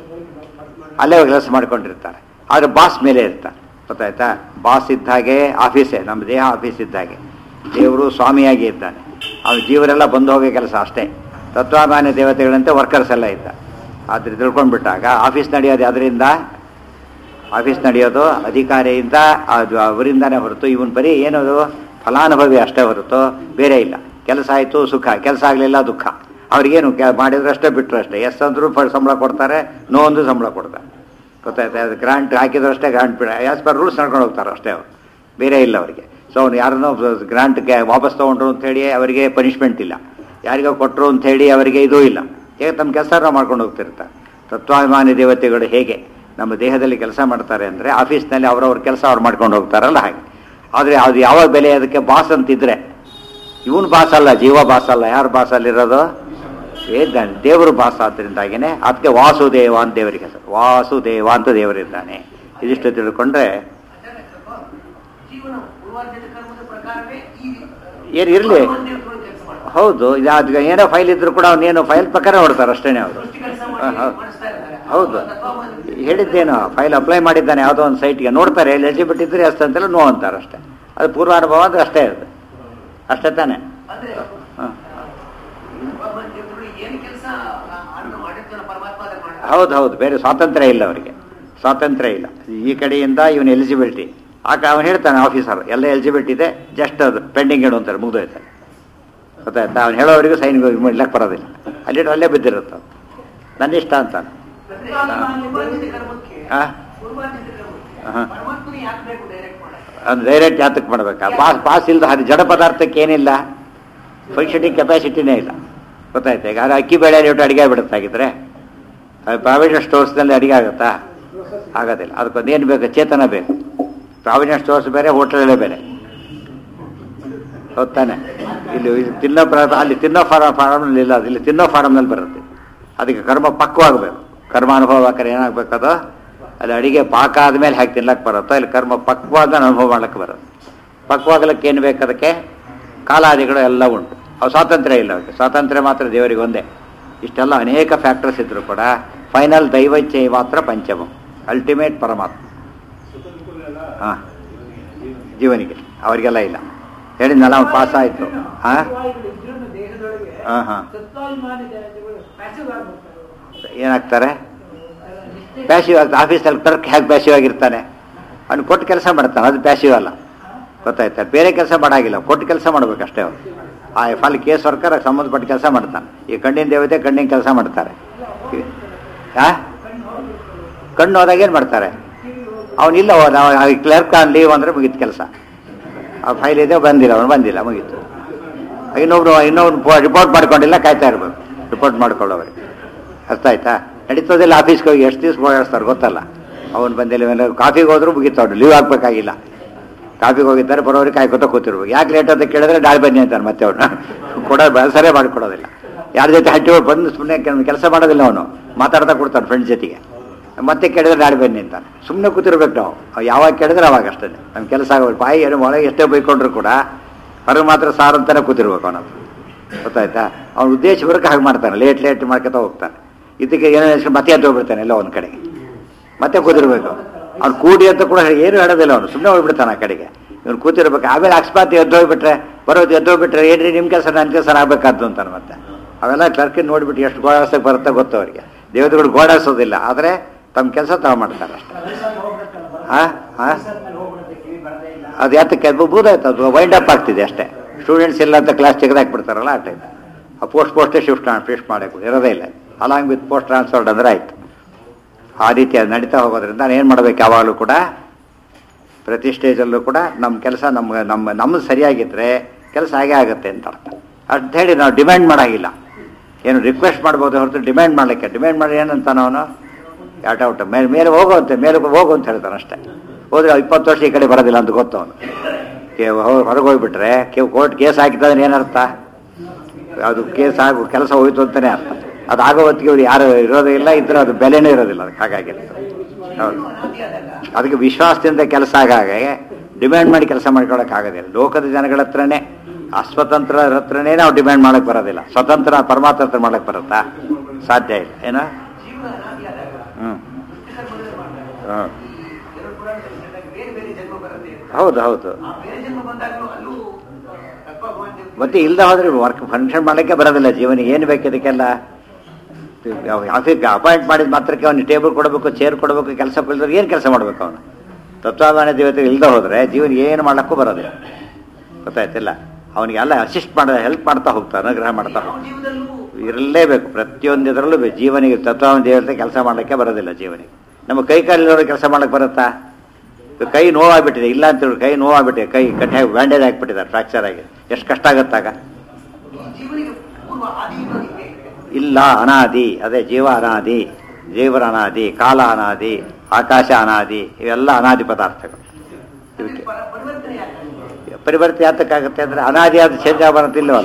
S1: ಅಲ್ಲೇ ಕೆಲಸ ಮಾಡ್ಕೊಂಡಿರ್ತಾರೆ ಆದರೆ ಬಾಸ್ ಮೇಲೆ ಇರ್ತಾರೆ ಗೊತ್ತಾಯ್ತಾ ಬಾಸ್ ಇದ್ದ ಹಾಗೆ ಆಫೀಸೇ ನಮ್ಮ ದೇಹ ಆಫೀಸ್ ಇದ್ದ ಹಾಗೆ ದೇವರು ಸ್ವಾಮಿಯಾಗಿ ಇದ್ದಾನೆ ಅವ್ನ ಜೀವರೆಲ್ಲ ಬಂದು ಹೋಗೋ ಕೆಲಸ ಅಷ್ಟೇ ತತ್ವಾಭಿಮಾನ ದೇವತೆಗಳಂತೆ ವರ್ಕರ್ಸ್ ಎಲ್ಲ ಇದ್ದ ಆದ್ರೆ ತಿಳ್ಕೊಂಡ್ಬಿಟ್ಟಾಗ ಆಫೀಸ್ ನಡೆಯೋದು ಅದರಿಂದ ಆಫೀಸ್ ನಡೆಯೋದು ಅಧಿಕಾರಿಯಿಂದ ಅದು ಅವರಿಂದಾನೇ ಹೊರತು ಇವನ್ ಬರೀ ಏನದು ಫಲಾನುಭವಿ ಅಷ್ಟೇ ಹೊರತು ಬೇರೆ ಇಲ್ಲ ಕೆಲಸ ಆಯಿತು ಸುಖ ಕೆಲಸ ಆಗಲಿಲ್ಲ ದುಃಖ ಅವ್ರಿಗೇನು ಕೆ ಮಾಡಿದ್ರು ಅಷ್ಟೇ ಬಿಟ್ಟರು ಅಷ್ಟೇ ಎಸ್ ಅಂದ್ರೂ ಫ- ಸಂಬಳ ಕೊಡ್ತಾರೆ ನೋ ಅಂದ್ರೂ ಸಂಬಳ ಕೊಡ್ತಾರೆ ಗೊತ್ತಾಯ್ತಾ ಅದು ಗ್ರಾಂಟ್ ಹಾಕಿದ್ರು ಅಷ್ಟೇ ಗ್ರಾಂಟ್ ಬಿಡ ಆಸ್ ಪರ್ ರೂಲ್ಸ್ ನಡ್ಕೊಂಡು ಹೋಗ್ತಾರೆ ಅಷ್ಟೇ ಅವರು ಬೇರೆ ಇಲ್ಲ ಅವರಿಗೆ ಸೊ ಅವ್ನು ಯಾರನ್ನೋ ಗ್ರಾಂಟ್ಗೆ ವಾಪಸ್ ತೊಗೊಂಡ್ರು ಅಂತೇಳಿ ಅವರಿಗೆ ಪನಿಷ್ಮೆಂಟ್ ಇಲ್ಲ ಯಾರಿಗೋ ಕೊಟ್ಟರು ಅಂಥೇಳಿ ಅವರಿಗೆ ಇದೂ ಇಲ್ಲ ಹೇಗೆ ತಮ್ಮ ಕೆಲಸ ಮಾಡ್ಕೊಂಡು ಹೋಗ್ತಿರ್ತಾರೆ ತತ್ವಾಭಿಮಾನಿ ದೇವತೆಗಳು ಹೇಗೆ ನಮ್ಮ ದೇಹದಲ್ಲಿ ಕೆಲಸ ಮಾಡ್ತಾರೆ ಅಂದರೆ ಆಫೀಸ್ನಲ್ಲಿ ಅವರವ್ರ ಕೆಲಸ ಅವ್ರು ಮಾಡ್ಕೊಂಡು ಹೋಗ್ತಾರಲ್ಲ ಹಾಗೆ ಆದರೆ ಅದು ಯಾವಾಗ ಬೆಲೆ ಅದಕ್ಕೆ ಬಾಸ್ ಅಂತಿದ್ರೆ ಇವನು ಬಾಸ್ ಅಲ್ಲ ಜೀವ ಬಾಸ್ ಅಲ್ಲ ಯಾರು ಬಾಸ್ ಅಲ್ಲಿರೋದು ಇದ್ದಾನೆ ದೇವರು ಬಾಸ್ ಆದ್ದರಿಂದಾಗಿನೇ ಅದಕ್ಕೆ ವಾಸುದೇವ ಅಂತ ದೇವರಿಗೆ ಹೆಸರು ವಾಸುದೇವ ಅಂತ ದೇವರಿದ್ದಾನೆ ಇದಿಷ್ಟು ತಿಳ್ಕೊಂಡ್ರೆ
S2: ಜೀವನ ಪೂರ್ವಾರ್ಜಿತ ಕರ್ಮದ ಪ್ರಕಾರವೇ ಈ
S1: ಏನು ಇರಲಿ
S2: ದೇವತೆಗಳು ಕೆಲಸ ಮಾಡ್ತಾರೆ
S1: ಹೌದು ಇದು ಅದು ಏನೋ ಫೈಲ್ ಇದ್ರು ಕೂಡ ಅವನೇನು ಫೈಲ್ ಪ್ರಕಾರ ನೋಡ್ತಾರೆ ಅಷ್ಟೇನೆ ಅವರು
S2: ಸೃಷ್ಟಿ ಕೆಲಸ
S1: ಹಾ, ಹೌದು.
S2: ಮಾಡಿ ಮಾಡಿಸ್ತಾ ಇರ್ತಾರೆ
S1: ಹೌದು
S2: ತತ್ವವನ್ನು
S1: ಹೇಳಿದ್ದೇನು ಫೈಲ್ ಅಪ್ಲೈ ಮಾಡಿದ್ದಾನೆ ಯಾವುದೋ ಒಂದು ಸೈಟ್ಗೆ ನೋಡ್ತಾರೆ ಎಲಿಜಿಬಿಲಿಟಿ ಇದ್ರೆ ಅಷ್ಟು ಅಂತೆಲ್ಲ ನೋ ಅಂತಾರೆ ಅಷ್ಟೇ ಅದು ಪೂರ್ವಾನುಭವ ಅಂದ್ರೆ ಅಷ್ಟೇ ಇರುತ್ತೆ ಅಷ್ಟೇ ತಾನೆ
S2: ಅಂದ್ರೆ
S1: ಹಾಂ
S2: ತತ್ವವನ್ನು ದೇವತೆಗಳು ಏನು ಕೆಲಸ ಅನ್ನ ಮಾಡಿರ್ತಾನೆ ಪರಮಾತ್ಮ ಅದನ್ನ ಮಾಡ್ತಾನೆ
S1: ಹೌದು ಹೌದು ಬೇರೆ ಸ್ವಾತಂತ್ರ್ಯ ಇಲ್ಲ ಅವರಿಗೆ ಸ್ವಾತಂತ್ರ್ಯ ಇಲ್ಲ ಈ ಕಡೆಯಿಂದ ಇವನು ಎಲಿಜಿಬಿಲಿಟಿ ಆಗ ಅವನು ಹೇಳ್ತಾನೆ ಆಫೀಸರ್ ಎಲ್ಲ ಎಲಿಜಿಬಿಲಿಟಿ ಇದೆ ಜಸ್ಟ್ ಅದು ಪೆಂಡಿಂಗ್ ಇಡು ಅಂತಾರೆ ಮುಗ್ದೋಯ್ತಾರೆ ಗೊತ್ತಾಯ್ತಾ ಅವ್ನು ಹೇಳೋವರೆಗೂ ಸೈನ್ ಇಲ್ಲಕ್ಕೆ ಬರೋದಿಲ್ಲ ಅಲ್ಲಿ ಅಲ್ಲೇ ಬಿದ್ದಿರುತ್ತೆ ಅದು. ನನ್ನ ಇಷ್ಟ ಅಂತಾನೆ
S2: ಅಂದ್ರೆ ಪೂರ್ವಾರ್ಜಿತ ಕರ್ಮಕ್ಕೆ
S1: ಆ?
S2: ಪೂರ್ವಾರ್ಜಿತ ಕರ್ಮಕ್ಕೆ
S1: ಆಹಾ.
S2: ಪರಮಾತ್ಮನೇ ಯಾಕೆ ಬೇಕು ಡೈರೆಕ್ಟ್ ಮಾಡಕ್ಕೆ
S1: ಅದು ಡೈರೆಕ್ಟ್ ಜಾತಕ್ಕೆ ಮಾಡ್ಬೇಕಾ ಪಾಸ್ ಪಾಸ್ ಇಲ್ಲದ ಹಾಗೆ ಜಡ ಪದಾರ್ಥಕ್ಕೆ ಏನಿಲ್ಲ ಫಂಕ್ಷನಿಂಗ್ ಕೆಪಾಸಿಟಿನೇ ಇಲ್ಲ ಗೊತ್ತಾಯ್ತಾ ಈಗ ಅದು ಅಕ್ಕಿ ಬೇಳೆ ಇಟ್ಟು ಅಡಿಗೆ ಬಿಡುತ್ತಾಗಿದ್ರೆ ಪ್ರಾವಿಷನ್ ಸ್ಟೋರ್ಸ್ನಲ್ಲಿ ಅಡಿಗೆ ಆಗುತ್ತಾ ಆಗೋದಿಲ್ಲ ಅದಕ್ಕೊಂದು ಏನು ಬೇಕು ಚೇತನ ಬೇಕು ಪ್ರಾವಿಷನ್ ಸ್ಟೋರ್ಸ್ ಬೇರೆ ಹೋಟೆಲೇ ಬೇರೆ ಹೌದ್ ತಾನೆ ಇಲ್ಲಿ ಇಲ್ಲಿ ತಿನ್ನೋ ಪ್ರ- ಅಲ್ಲಿ ತಿನ್ನೋ ಫಾರಮ್ ಫಾರಮ್ನಲ್ಲಿ ಇಲ್ಲ ಅದು ಇಲ್ಲಿ ತಿನ್ನೋ ಫಾರಮ್ನಲ್ಲಿ ಬರುತ್ತೆ ಅದಕ್ಕೆ ಕರ್ಮ ಪಕ್ವಾಗಬೇಕು ಕರ್ಮ ಅನುಭವ ಆಕಾರ ಏನಾಗಬೇಕದು ಅಲ್ಲಿ ಅಡಿಗೆ ಪಾಕ ಆದಮೇಲೆ ಹಾಕಿ ತಿನ್ಲಕ್ಕೆ ಬರುತ್ತೋ ಇಲ್ಲಿ ಕರ್ಮ ಪಕ್ವಾದ ಅನುಭವ ಮಾಡ್ಲಿಕ್ಕೆ ಬರುತ್ತೆ ಪಕ್ವಾಗಲಿಕ್ಕೆ ಏನು ಬೇಕು ಅದಕ್ಕೆ ಕಾಲಾದಿಗಳು ಎಲ್ಲ ಉಂಟು ಅವು ಸ್ವಾತಂತ್ರ್ಯ ಇಲ್ಲ ಅವಕ್ಕೆ ಸ್ವಾತಂತ್ರ್ಯ ಮಾತ್ರ ದೇವರಿಗೆ ಒಂದೇ ಇಷ್ಟೆಲ್ಲ ಅನೇಕ ಫ್ಯಾಕ್ಟರ್ಸ್ ಇದ್ರು ಕೂಡ ಫೈನಲ್ ದೈವಚ್ಛೆ ಮಾತ್ರ ಪಂಚಮ ಅಲ್ಟಿಮೇಟ್ ಪರಮಾತ್ಮ ಹಾಂ ಜೀವನಿಗೆ ಅವರಿಗೆಲ್ಲ ಇಲ್ಲ ಹೇಳಿದ್ನಲ್ಲ ಅವ್ನು ಪಾಸ್ ಆಯಿತು ಹಾಂ
S3: ಇದ್ರೂ ದೇಹದೊಳಗೆ
S1: ಹಾಂ ಹಾಂ
S3: ತತ್ವಾಭಿಮಾನಿ ದೇವತೆಗಳು passive ಆಗ್ಬಿಡ್ತಾರೆ.
S1: ಏನಾಗ್ತಾರೆ ಪ್ಯಾಸಿವ್ ಆಗ್ತದೆ ಆಫೀಸಲ್ಲಿ ಕ್ಲರ್ಕ್ ಹೇಗೆ ಪ್ಯಾಸಿವ್ ಆಗಿರ್ತಾನೆ ಅವ್ನು ಕೊಟ್ಟು ಕೆಲಸ ಮಾಡ್ತಾನೆ ಅದು ಪ್ಯಾಸಿವ್ ಅಲ್ಲ ಗೊತ್ತಾಯ್ತಾ ಬೇರೆ ಕೆಲಸ ಮಾಡಾಗಿಲ್ಲ ಕೊಟ್ಟು ಕೆಲಸ ಮಾಡ್ಬೇಕಷ್ಟೇ ಅವ್ರು ಆ ಫಲ್ ಕೇಸ್ ವರ್ಕರ್ ಸಂಬಂಧಪಟ್ಟ ಕೆಲಸ ಮಾಡ್ತಾನೆ ಈ ಕಣ್ಣಿನ ದೇವತೆ ಕಣ್ಣಿನ ಕೆಲಸ ಮಾಡ್ತಾರೆ ಆ ಕಣ್ಣು ಹೋದಾಗ ಏನು ಮಾಡ್ತಾರೆ ಅವನಿಲ್ಲ ಕ್ಲರ್ಕ್ ಆನ್ ಲೀವ್ ಅಂದರೆ ಮುಗೀತು ಕೆಲಸ ಆ ಫೈಲ್ ಇದೆ ಬಂದಿಲ್ಲ ಅವನು ಬಂದಿಲ್ಲ ಮುಗೀತು ಇನ್ನೊಬ್ರು ಇನ್ನೊಬ್ರು ರಿಪೋರ್ಟ್ ಮಾಡ್ಕೊಂಡಿಲ್ಲ ಕಾಯ್ತಾ ಇರ್ಬೇಕು ರಿಪೋರ್ಟ್ ಮಾಡ್ಕೊಳ್ಳೋರಿಗೆ ಅರ್ಥ ಆಯ್ತಾ ನಡೀತದಿಲ್ಲ ಆಫೀಸ್ಗೆ ಹೋಗಿ ಎಷ್ಟು ದಿವಸ ಓಡಾಡ್ತಾರೆ ಗೊತ್ತಲ್ಲ ಅವನು ಬಂದಿಲ್ಲ ಇವ್ನು ಕಾಫಿಗೆ ಹೋದ್ರು ಮುಗೀತು ಅವ್ನು ಲೀವ್ ಹಾಕ್ಬೇಕಾಗಿಲ್ಲ ಕಾಫಿಗೆ ಹೋಗಿದ್ದಾರೆ ಬರೋರಿಗೆ ಕಾಯ್ಕೊತ ಕೂತಿರ್ಬೇಕು ಯಾಕೆ ಲೇಟ್ ಅಂತ ಕೇಳಿದ್ರೆ ನಾಳೆ ಬನ್ನಿ ಅಂತಾನೆ ಮತ್ತೆ ಅವನು ಕೊಡೋದು ಬೇಸರೇ ಮಾಡಿಕೊಡೋದಿಲ್ಲ ಯಾರ ಜೊತೆ ಹಟ್ಟಿ ಹೋಗಿ ಬಂದು ಸುಮ್ಮನೆ ಕೆಲಸ ಮಾಡೋದಿಲ್ಲ ಅವನು ಮಾತಾಡ್ತಾ ಕೊಡ್ತಾನೆ ಫ್ರೆಂಡ್ಸ್ ಜೊತೆಗೆ ಮತ್ತೆ ಕೇಳಿದ್ರೆ ನಾಳೆ ಬನ್ನಿ ಅಂತಾನೆ ಸುಮ್ಮನೆ ಕೂತಿರ್ಬೇಕು ನಾವು ಅವ್ ಯಾವಾಗ ಕೇಳಿದ್ರೆ ಅವಾಗ ಅಷ್ಟೇ ನಮ್ಮ ಕೆಲಸ ಆಗೋದು ಬಾಯಿ ಏನು ಒಳಗೆ ಎಷ್ಟೇ ಬೈಕೊಂಡ್ರು ಕೂಡ ಹೊರಗೆ ಮಾತ್ರ ಸಾರು ಅಂತಾನೆ ಕೂತಿರ್ಬೇಕು ಅವನು ಗೊತ್ತಾಯ್ತಾ ಅವ್ನ ಉದ್ದೇಶ ಬರಕ್ಕೆ ಹಾಗೆ ಮಾಡ್ತಾನೆ ಲೇಟ್ ಲೇಟ್ ಮಾಡ್ಕೊತಾ ಹೋಗ್ತಾನೆ ಇದಕ್ಕೆ ಏನೋ ಹೆಸ್ರು ಮತ್ತೆ ಎದ್ದು ಹೋಗ್ಬಿಡ್ತಾನೆ ಎಲ್ಲ ಒಂದು ಕಡೆಗೆ ಮತ್ತೆ ಕೂತಿರ್ಬೇಕು ಅವ್ನು ಕೂಡಿ ಅಂತ ಕೂಡ ಏನು ಹೇಳೋದಿಲ್ಲ ಅವನು ಸುಮ್ಮನೆ ಹೋಗ್ಬಿಡ್ತಾನೆ ಆ ಕಡೆಗೆ ಇವ್ನು ಕೂತಿರ್ಬೇಕು ಆಮೇಲೆ ಅಕಸ್ಮಾತ್ ಎದ್ದು ಹೋಗ್ಬಿಟ್ರೆ ಬರೋದು ಎದ್ದು ಹೋಗ್ಬಿಟ್ರೆ ಏನ್ರಿ ನಿಮ್ಮ ಕೆಲಸ ನನ್ನ ಕೆಲಸ ಆಗ್ಬೇಕಾದ್ದು ಅಂತಾನೆ ಮತ್ತೆ ಅವೆಲ್ಲ ಕ್ಲರ್ಕಿನ ನೋಡ್ಬಿಟ್ಟು ಎಷ್ಟು ಗೋಡಾಡ್ಸಕ್ಕೆ ಬರುತ್ತೆ ಗೊತ್ತು ಅವರಿಗೆ ದೇವತೆಗಳು ಗೋಡಾಡ್ಸೋದಿಲ್ಲ ಆದರೆ ತಮ್ಮ ಕೆಲಸ ತಾವು ಮಾಡ್ತಾರೆ ಅಷ್ಟೇ ಹಾಂ ಹಾಂ ಅದು ಯಾತಕ್ಕೆ ಅದು ಬೂದಾಯ್ತು ಅದು ವೈಂಡ್ ಅಪ್ ಆಗ್ತಿದೆ ಅಷ್ಟೇ ಸ್ಟೂಡೆಂಟ್ಸ್ ಇಲ್ಲ ಅಂತ ಕ್ಲಾಸ್ ತೆಗೆದಾಕ್ಬಿಡ್ತಾರಲ್ಲ ಆ ಟೈಮ್ ಆ ಪೋಸ್ಟ್ ಪೋಸ್ಟೇ ಶಿಫ್ಟ್ ಶಿಫ್ಟ್ ಮಾಡಬೇಕು ಇರೋದೇ ಇಲ್ಲ ಅಲಾಂಗ್ ವಿತ್ ಪೋಸ್ಟ್ ಟ್ರಾನ್ಸ್ಫರ್ಡ್ ಅಂದ್ರೆ ಆಯ್ತು ಆ ರೀತಿ ಅದು ನಡೀತಾ ಹೋಗೋದ್ರಿಂದ ನಾನು ಏನು ಮಾಡಬೇಕು ಯಾವಾಗಲೂ ಕೂಡ ಪ್ರತಿ ಸ್ಟೇಜಲ್ಲೂ ಕೂಡ ನಮ್ಮ ಕೆಲಸ ನಮ್ಮ ನಮ್ಮ ನಮ್ಮದು ಸರಿಯಾಗಿದ್ದರೆ ಕೆಲಸ ಹಾಗೆ ಆಗುತ್ತೆ ಅಂತ ಅರ್ಥ ಅಷ್ಟು ಹೇಳಿ ನಾವು ಡಿಮ್ಯಾಂಡ್ ಮಾಡಾಗಿಲ್ಲ ಏನು ರಿಕ್ವೆಸ್ಟ್ ಮಾಡ್ಬೋದು ಹೊರತು ಡಿಮ್ಯಾಂಡ್ ಮಾಡಲಿಕ್ಕೆ ಡಿಮ್ಯಾಂಡ್ ಮಾಡಿ ಏನಂತಾನ ಅವನು ಔಟ್ ಔಟ್ ಮೇಲೆ ಮೇಲೆ ಹೋಗುವಂತೆ ಮೇಲೆ ಹೋಗು ಅಂತ ಹೇಳ್ತಾನೆ ಅಷ್ಟೇ ಹೋದ್ರೆ ಇಪ್ಪತ್ತು ವರ್ಷ ಈ ಕಡೆ ಬರೋದಿಲ್ಲ ಅಂತ ಗೊತ್ತು ಅವನು ಹೊರಗೆ ಹೋಗ್ಬಿಟ್ರೆ ಕೋರ್ಟ್ ಕೇಸ್ ಹಾಕಿದ್ರೆ ಏನರ್ಥ ಅದು ಕೇಸ್ ಆಗು ಕೆಲಸ ಹೋಯ್ತು ಅಂತಾನೆ ಅರ್ಥ ಅದು ಆಗೋ ಹೊತ್ತಿಗೆ ಇವ್ರು ಯಾರು ಇರೋದೇ ಇಲ್ಲ ಇದ್ರೆ ಅದು ಬೆಲೆನೇ ಇರೋದಿಲ್ಲ ಅದಕ್ಕೆ ಹಾಗಾಗಿ ಹೌದು ಅದಕ್ಕೆ ವಿಶ್ವಾಸದಿಂದ ಕೆಲಸ ಆಗಾಗ ಡಿಮ್ಯಾಂಡ್ ಮಾಡಿ ಕೆಲಸ ಮಾಡ್ಕೊಳಕ್ ಆಗೋದಿಲ್ಲ ಲೋಕದ ಜನಗಳ ಹತ್ರನೇ ಅಸ್ವತಂತ್ರ ಹತ್ರನೇ ನಾವು ಡಿಮ್ಯಾಂಡ್ ಮಾಡಕ್ ಬರೋದಿಲ್ಲ ಸ್ವತಂತ್ರ ಪರಮಾತ್ಮ ಹತ್ರ ಮಾಡಕ್ ಬರುತ್ತಾ ಸಾಧ್ಯ ಇಲ್ಲ ಏನ
S2: ಜೀವನ ಅನಾದಿಯಾದಾಗ
S1: ಹ್ಮ್
S2: ಸೃಷ್ಟಿಕರ್ಮದಲ್ಲಿ
S1: ಹ್ಮ್.
S2: ಎರಡು ಪುರಾಣ ಹೇಳಿದಾಗ ಬೇರೆ ಬೇರೆ ಜನ್ಮ ಬರುತ್ತೆ ಅಂತ.
S1: ಹೌದು ಹೌದು
S2: ಆ ಬೇರೆ ಜನ್ಮ ಬಂದಾಗಲೂ ಅಲ್ಲೂ ತತ್ವಜ್ಞಾನ ದೇವ್ರು
S1: ಮತ್ತೆ ಇಲ್ಲದೆ ಹೋದ್ರೆ ವರ್ಕ್ ಫಂಕ್ಷನ್ ಮಾಡಲಿಕ್ಕೆ ಬರೋದಿಲ್ಲ ಜೀವನಿಗೆ ಏನು ಬೇಕು ಇದಕ್ಕೆಲ್ಲ ಆಫೀಸ್ಗೆ ಅಪಾಯಿಂಟ್ ಮಾಡಿದ ಮಾತ್ರಕ್ಕೆ ಅವನಿಗೆ ಟೇಬಲ್ ಕೊಡಬೇಕು ಚೇರ್ ಕೊಡಬೇಕು ಕೆಲಸ ಇಲ್ದ್ರೆ ಏನು ಕೆಲಸ ಮಾಡಬೇಕು ಅವನು ತತ್ವಾಧಾನ ದೇವತೆ ಇಲ್ಲದೆ ಹೋದರೆ ಜೀವನಿಗೆ ಏನು ಮಾಡಕ್ಕೂ ಬರೋದಿಲ್ಲ ಗೊತ್ತಾಯ್ತಿಲ್ಲ ಅವನಿಗೆ ಎಲ್ಲ ಅಸಿಸ್ಟ್ ಮಾಡ ಹೆಲ್ಪ್ ಮಾಡ್ತಾ ಹೋಗ್ತಾನೆ ಅನುಗ್ರಹ ಮಾಡ್ತಾ
S2: ಯಾವ
S1: ಹೋಗ್ತಾನೆ
S2: ಜೀವನದಲ್ಲೂ
S1: ಇರಲೇಬೇಕು ಪ್ರತಿಯೊಂದಿದ್ರಲ್ಲೂ ಬೆ- ಜೀವನಿಗೆ ತತ್ವಾನ ದೇವತೆ ಕೆಲಸ ಮಾಡಲಿಕ್ಕೆ ಬರೋದಿಲ್ಲ ಜೀವನಿಗೆ ನಮ್ಮ ಕೈ ಕಾಲಿನವರು ಕೆಲಸ ಮಾಡಕ್ಕೆ ಬರುತ್ತಾ ಈಗ ಕೈ ನೋವಾಗ್ಬಿಟ್ಟಿದೆ ಇಲ್ಲ ಅಂತ ಹೇಳಿ ಕೈ ನೋವಾಗ್ಬಿಟ್ಟಿದೆ ಕೈ ಕಟ್ಟಿ ಬ್ಯಾಂಡೇಜ್ ಹಾಕ್ಬಿಟ್ಟಿದ್ದಾರೆ ಫ್ರಾಕ್ಚರ್ ಆಗಿದೆ ಎಷ್ಟು ಕಷ್ಟ ಆಗುತ್ತಾಗ
S2: ಈ ಜೀವನಿಗೆ ಪೂರ್ವ ಆದಿ ಇನ್ನೊಂದು ಇದೆ.
S1: ಇಲ್ಲ ಅನಾದಿ ಅದೇ ಜೀವ ಅನಾದಿ ಜೀವರ ಅನಾದಿ ಕಾಲ ಅನಾದಿ ಆಕಾಶ ಅನಾದಿ ಇವೆಲ್ಲ ಅನಾದಿ ಪದಾರ್ಥಗಳು ಇವಕ್ಕೆ
S2: ಪರ- ಪರಿವರ್ತನೆ ಆಗ್ತದೆ.
S1: ಪರಿವರ್ತನೆ ಯಾತಕ್ಕಾಗುತ್ತೆ ಅಂದರೆ ಅನಾದಿಯಾದ ಚೇಂಜ್ ಬರೋದಿಲ್ಲವಲ್ಲ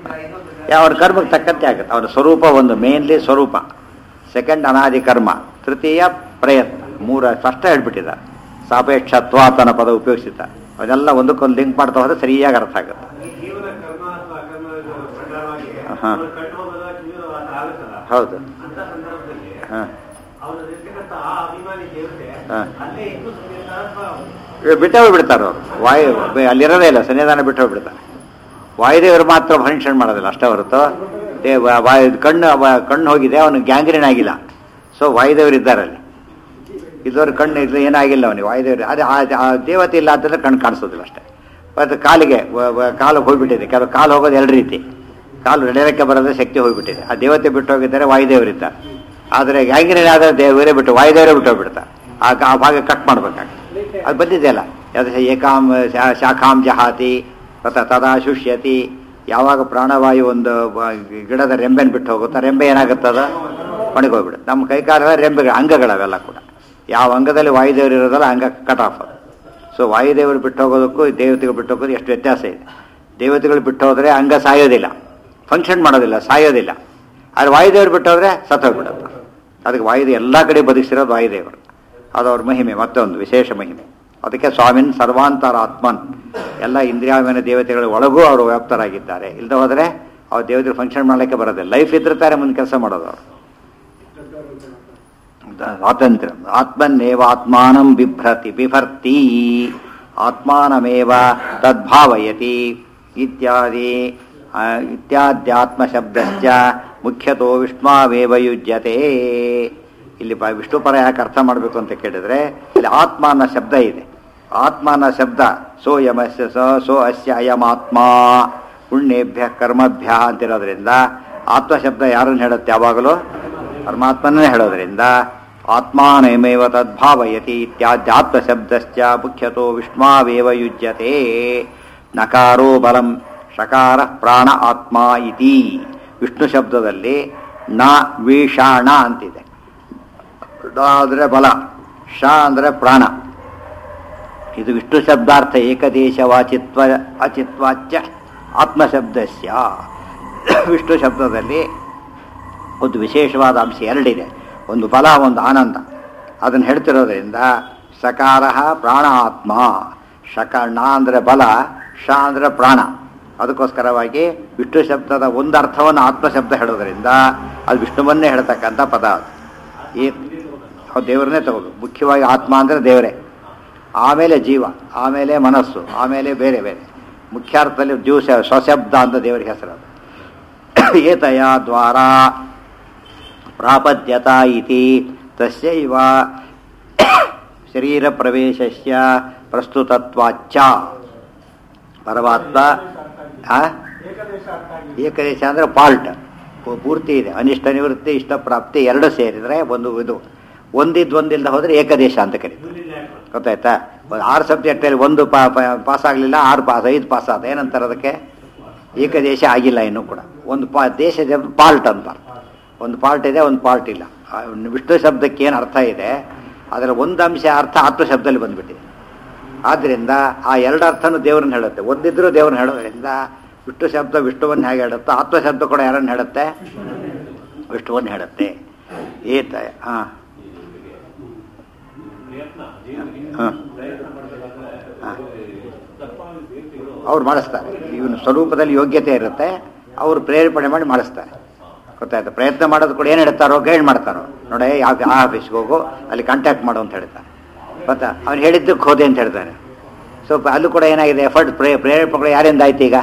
S1: ಯಾವ ಕರ್ಮಕ್ಕೆ ತಕ್ಕಂತೆ ಆಗುತ್ತೆ ಅವನ ಸ್ವರೂಪ ಒಂದು ಮೇನ್ಲಿ ಸ್ವರೂಪ ಸೆಕೆಂಡ್ ಅನಾದಿ ಕರ್ಮ ತೃತೀಯ ಪ್ರಯತ್ನ ಮೂರ ಫಸ್ಟ್ ಹೇಳ್ಬಿಟ್ಟಿದ ಸಾಪೇಕ್ಷತ್ವ ಅನ್ನೋ ಪದ ಉಪಯೋಗಿಸಿದ ಅವನ್ನೆಲ್ಲ ಒಂದಕ್ಕೊಂದು ಲಿಂಕ್ ಮಾಡ್ತಾ ಹೋದ್ರೆ ಸರಿಯಾಗಿ ಅರ್ಥ ಆಗುತ್ತೆ
S4: ಜೀವನ ಕರ್ಮ ಅಥವಾ ಅಕರ್ಮ ಪ್ರಕಾರವಾಗಿ
S1: ಹಾ.
S4: ಅವನು ಕಟ್ಟು ಹೋಗೋದ ಕಿವಿಯೋದ ಆಗುತ್ತಲ್ಲ
S1: ಹೌದು
S4: ಅಂತ ಸಂದರ್ಭದಲ್ಲಿ
S1: ಹಾಂ
S4: ಅವನಲ್ಲಿರ್ತಕ್ಕಂಥ ಆ ಅಭಿಮಾನಿ ದೇವತೆ
S1: ಹಾ.
S4: ಅಲ್ಲೇ ಇದ್ದು ಸುಮ್ಮನೆ ಅಥವಾ
S1: ಬಿಟ್ಟೇ ಹೋಗ್ಬಿಡ್ತಾರೆ ಅವರು ವಾಯು ಬೆ- ಅಲ್ಲಿರೋದೇ ಇಲ್ಲ ಸನ್ನಿಧಾನ ಬಿಟ್ಟು ಹೋಗ್ಬಿಡ್ತಾರೆ ವಾಯುದೇವರು ಮಾತ್ರ ಫಂಕ್ಷನ್ ಮಾಡೋದಿಲ್ಲ ಅಷ್ಟೇ ಹೊರತು ಏ ವ- ವಾಯು ಕಣ್ಣು ವ- ಕಣ್ಣು ಹೋಗಿದೆ ಅವನು ಗ್ಯಾಂಗ್ರೀನ್ ಆಗಿಲ್ಲ ಸೊ ವಾಯುದೇವರು ಇದ್ದಾರೆ ಅಲ್ಲಿ ಇದ್ದವ್ರ ಕಣ್ಣು ಇದು ಏನಾಗಿಲ್ಲ ಅವನಿಗೆ ವಾಯುದೇವರು ಅದೇ ಆ- ಆ ದೇವತೆ ಇಲ್ಲ ಅಂತಂದ್ರೆ ಕಣ್ಣು ಕಾಣಿಸೋದಿಲ್ಲ ಅಷ್ಟೇ ಮತ್ತು ಕಾಲಿಗೆ ವ- ವ- ಕಾಲು ಹೋಗ್ಬಿಟ್ಟಿದೆ ಕೆಲವು ಕಾಲು ಹೋಗೋದು ಎರಡು ರೀತಿ ಕಾಲು ನಡೆಯೋಕ್ಕೆ ಬರೋದೇ ಶಕ್ತಿ ಹೋಗ್ಬಿಟ್ಟಿದೆ ಆ ದೇವತೆ ಬಿಟ್ಟು ಹೋಗಿದ್ದಾರೆ ವಾಯುದೇವರಿದ್ದಾರೆ ಆದರೆ ಗ್ಯಾಂಗ್ರೀನ್ ಆದ ದೇವರೇ ಬಿಟ್ಟು ವಾಯುದೇವರೇ ಬಿಟ್ಟು ಹೋಗ್ಬಿಡ್ತಾರೆ ಆ ಆ ಭಾಗ ಕಟ್ ಮಾಡ್ಬೇಕಾಗ್ತದೆ ಅದು ಬಂದಿದೆಯಲ್ಲ ಯಾವ್ದು ಏಕಾಂ ಶಾ- ಶಾಖಾಂ ಜಹಾತಿ ತಥ ತದಾ ಶುಷ್ಯತಿ ಯಾವಾಗ ಪ್ರಾಣವಾಯು ಒಂದು ಬ- ಗಿಡದ ರೆಂಬೆನ ಬಿಟ್ಟು ಹೋಗುತ್ತಾ ರೆಂಬೆ ಏನಾಗುತ್ತದ ಒಣಗೋಗ್ಬಿಡುತ್ತೆ ನಮ್ಮ ಕೈಕಾಲ ರೆಂಬೆಗಳು ಅಂಗಗಳವೆಲ್ಲ ಕೂಡ ಯಾವ ಅಂಗದಲ್ಲಿ ವಾಯುದೇವರು ಇರೋದಲ್ಲ ಅಂಗ ಕಟ್ ಆಫ್ ಅದು ಸೊ ವಾಯುದೇವರು ಬಿಟ್ಟು ಹೋಗೋದಕ್ಕೂ ದೇವತೆಗಳು ಬಿಟ್ಟು ಹೋಗೋದು ಎಷ್ಟು ವ್ಯತ್ಯಾಸ ಇದೆ ದೇವತೆಗಳು ಬಿಟ್ಟು ಹೋದರೆ ಅಂಗ ಸಾಯೋದಿಲ್ಲ ಫಂಕ್ಷನ್ ಮಾಡೋದಿಲ್ಲ ಸಾಯೋದಿಲ್ಲ ಆದರೆ ವಾಯುದೇವರು ಬಿಟ್ಟು ಹೋದರೆ ಸತ್ತೋಗ್ಬಿಡುತ್ತೆ ಅದಕ್ಕೆ ವಾಯುದೇವ ಎಲ್ಲ ಕಡೆ ಬದುಕಿಸಿರೋದು ವಾಯುದೇವರು ಅದು ಅವ್ರ ಮಹಿಮೆ ಮತ್ತೊಂದು ವಿಶೇಷ ಮಹಿಮೆ ಅದಕ್ಕೆ ಸ್ವಾಮಿನ್ ಸರ್ವಾಂತರ ಆತ್ಮನ್ ಎಲ್ಲ ಇಂದ್ರಿಯಾಭಿಮಾನ ದೇವತೆಗಳ ಒಳಗೂ ಅವರು ವ್ಯಾಪ್ತರಾಗಿದ್ದಾರೆ ಇಲ್ಲದೆ ಹೋದರೆ ಅವ್ರ ದೇವತೆಗಳು ಫಂಕ್ಷನ್ ಮಾಡಲಿಕ್ಕೆ ಬರೋದಿಲ್ಲ ಲೈಫ್ ಇದ್ರೆ ತಾರೆ ಮುಂದೆ ಕೆಲಸ ಮಾಡೋದು ಅವರು ಸ್ವಾತಂತ್ರ್ಯ ಆತ್ಮನ್ನೇವ ಆತ್ಮಾನಂ ಬಿಭ್ರತಿ ಬಿಭರ್ತಿ ಆತ್ಮಾನಮೇವ ತದ್ಭಾವಯತಿ ಇತ್ಯಾದಿ ಆ, ಇತ್ಯಾದ್ಯಾತ್ಮಶಬ್ದಶ್ಚ ಮುಖ್ಯತೋ ವಿಷ್ಣುವೇವ ಯುಜ್ಯತೆ ಇಲ್ಲಿ ಬ- ವಿಷ್ಣು ಪರ ಯಾಕೆ ಅರ್ಥ ಮಾಡಬೇಕು ಅಂತ ಕೇಳಿದ್ರೆ ಇಲ್ಲಿ ಆತ್ಮ ಅನ್ನೋ ಶಬ್ದ ಇದೆ ಆತ್ಮ ಅನ್ನೋ ಶಬ್ದ ಸೋ ಯಮಸ್ಯ ಸ ಸೋ ಅಸ್ಯ ಅಯಮಾತ್ಮ ಪುಣ್ಯೇಭ್ಯ ಕರ್ಮಭ್ಯ ಅಂತಿರೋದ್ರಿಂದ ಆತ್ಮ ಶಬ್ದ ಯಾರನ್ನು ಹೇಳುತ್ತೆ ಯಾವಾಗಲೂ ಪರಮಾತ್ಮನೇ ಹೇಳೋದ್ರಿಂದ ಆತ್ಮಾನಮೇವ ತದ್ಭಾವಯತಿ ಇತ್ಯಾಧ್ಯಾತ್ಮಶಬ್ದಶ್ಚ ಮುಖ್ಯತೋ ವಿಷ್ಣಾವೇವ ಯುಜ್ಯತೆ ನಕಾರೋ ಬಲಂ ಶಕಾರ ಪ್ರಾಣ ಆತ್ಮ ಇತಿ ವಿಷ್ಣು ಶಬ್ದದಲ್ಲಿ ನ ವಿಷಾಣ ಅಂತಿದೆ ಡ ಅಂದರೆ ಬಲ ಶ ಅಂದರೆ ಪ್ರಾಣ ಇದು ವಿಷ್ಣು ಶಬ್ದಾರ್ಥ ಏಕದೇಶ ವಾಚಿತ್ವ ಅಚಿತ್ವಾಚ್ಯ ಆತ್ಮಶಬ್ದಸ್ಯ ವಿಷ್ಣು ಶಬ್ದದಲ್ಲಿ ಒಂದು ವಿಶೇಷವಾದ ಅಂಶ ಎರಡಿದೆ ಒಂದು ಬಲ ಒಂದು ಆನಂದ ಅದನ್ನು ಹೇಳ್ತಿರೋದ್ರಿಂದ ಸಕಾರ ಪ್ರಾಣ ಆತ್ಮ ಶಕ ಣ ಅಂದರೆ ಬಲ ಶ ಅಂದರೆ ಪ್ರಾಣ ಅದಕ್ಕೋಸ್ಕರವಾಗಿ ವಿಷ್ಣು ಶಬ್ದದ ಒಂದು ಅರ್ಥವನ್ನು ಆತ್ಮ ಶಬ್ದ ಹೇಳೋದ್ರಿಂದ ಅದು ವಿಷ್ಣುವನ್ನೇ ಹೇಳ್ತಕ್ಕಂಥ ಪದ ಅದು ಈ ಹೌದು ದೇವರನ್ನೇ ತಗೋದು ಮುಖ್ಯವಾಗಿ ಆತ್ಮ ಅಂದರೆ ದೇವರೇ ಆಮೇಲೆ ಜೀವ ಆಮೇಲೆ ಮನಸ್ಸು ಆಮೇಲೆ ಬೇರೆ ಬೇರೆ ಮುಖ್ಯಾರ್ಥದಲ್ಲಿ ಜೀವ ಶ- ಸ್ವಶಬ್ದ ಅಂತ ದೇವರಿಗೆ ಹೆಸರು ಅದು ಏತಯ ದ್ವಾರ ಪ್ರಾಪದ್ಯತ ಇತಿ ತಸ್ಯೈವ ಶರೀರ ಪ್ರವೇಶಸ್ಯ ಪ್ರಸ್ತುತತ್ವಾಚ್ಚ ಪರಮಾತ್ಮ ಆ? ಏಕದೇಶ ಅಂದರೆ ಪಾಲ್ಟ್ ಪೂರ್ತಿ ಇದೆ ಅನಿಷ್ಟ ನಿವೃತ್ತಿ ಇಷ್ಟ ಪ್ರಾಪ್ತಿ ಎರಡು ಸೇರಿದರೆ ಒಂದು ಇದು ಒಂದಿದ್ದು ಒಂದಿಲ್ಲದೆ ಹೋದರೆ ಏಕದೇಶ ಅಂತ ಕರೀತಾರೆ ಗೊತ್ತಾಯ್ತಾ ಒಂದು ಆರು ಸಬ್ಜೆಕ್ಟಲ್ಲಿ ಒಂದು ಪಾ ಪಾಸ್ ಆಗಲಿಲ್ಲ ಆರು ಪಾಸ್ ಐದು ಪಾಸ್ ಆದ ಏನಂತಾರೆ ಅದಕ್ಕೆ ಏಕದೇಶ ಆಗಿಲ್ಲ ಇನ್ನೂ ಕೂಡ ಒಂದು ಪಾ ದೇಶದ ಪಾಲ್ಟ್ ಅಂತ ಒಂದು ಪಾರ್ಟ್ ಇದೆ ಒಂದು ಪಾರ್ಟ್ ಇಲ್ಲ ಆ ವಿಷ್ಣು ಶಬ್ದಕ್ಕೆ ಏನು ಅರ್ಥ ಇದೆ ಅದರ ಒಂದು ಅಂಶ ಅರ್ಥ ಆತ್ಮ ಶಬ್ದದಲ್ಲಿ ಬಂದ್ಬಿಟ್ಟಿದೆ ಆದ್ದರಿಂದ ಆ ಎರಡು ಅರ್ಥನೂ ದೇವ್ರನ್ನ ಹೇಳುತ್ತೆ ಒಂದಿದ್ರೂ ದೇವ್ರನ್ನ ಹೇಳೋದ್ರಿಂದ ವಿಷ್ಣು ಶಬ್ದ ವಿಷ್ಣುವನ್ನು ಹೇಗೆ ಹೇಳುತ್ತೋ ಆತ್ಮ ಶಬ್ದ ಕೂಡ ಯಾರನ್ನು ಹೇಳುತ್ತೆ ವಿಷ್ಣುವನ್ನು ಹೇಳುತ್ತೆ ಏತ ಹಾಂ ಹಾಂ ಅವ್ರು ಮಾಡಿಸ್ತಾರೆ ಇವನು ಸ್ವರೂಪದಲ್ಲಿ ಯೋಗ್ಯತೆ ಇರುತ್ತೆ ಅವರು ಪ್ರೇರೇಪಣೆ ಮಾಡಿ ಮಾಡಿಸ್ತಾರೆ ಗೊತ್ತಾಯ್ತು ಪ್ರಯತ್ನ ಮಾಡೋದು ಕೂಡ ಏನು ಹೇಳ್ತಾರೋ ಗೈಡ್ ಮಾಡ್ತಾರೋ ನೋಡಿ ಯಾವ ಆ ಆಫೀಸ್ಗೆ ಹೋಗು ಅಲ್ಲಿ ಕಾಂಟ್ಯಾಕ್ಟ್ ಮಾಡು ಅಂತ ಹೇಳ್ತಾರೆ ಗೊತ್ತಾ ಅವ್ನು ಹೇಳಿದ್ದಕ್ಕೆ ಹೋದೆ ಅಂತ ಹೇಳ್ತಾನೆ ಸ್ವಲ್ಪ ಅಲ್ಲೂ ಕೂಡ ಏನಾಗಿದೆ ಎಫರ್ಟ್ ಪ್ರೇ ಪ್ರೇರೇಪಣೆಗಳು ಯಾರಿಂದ ಆಯ್ತು ಈಗ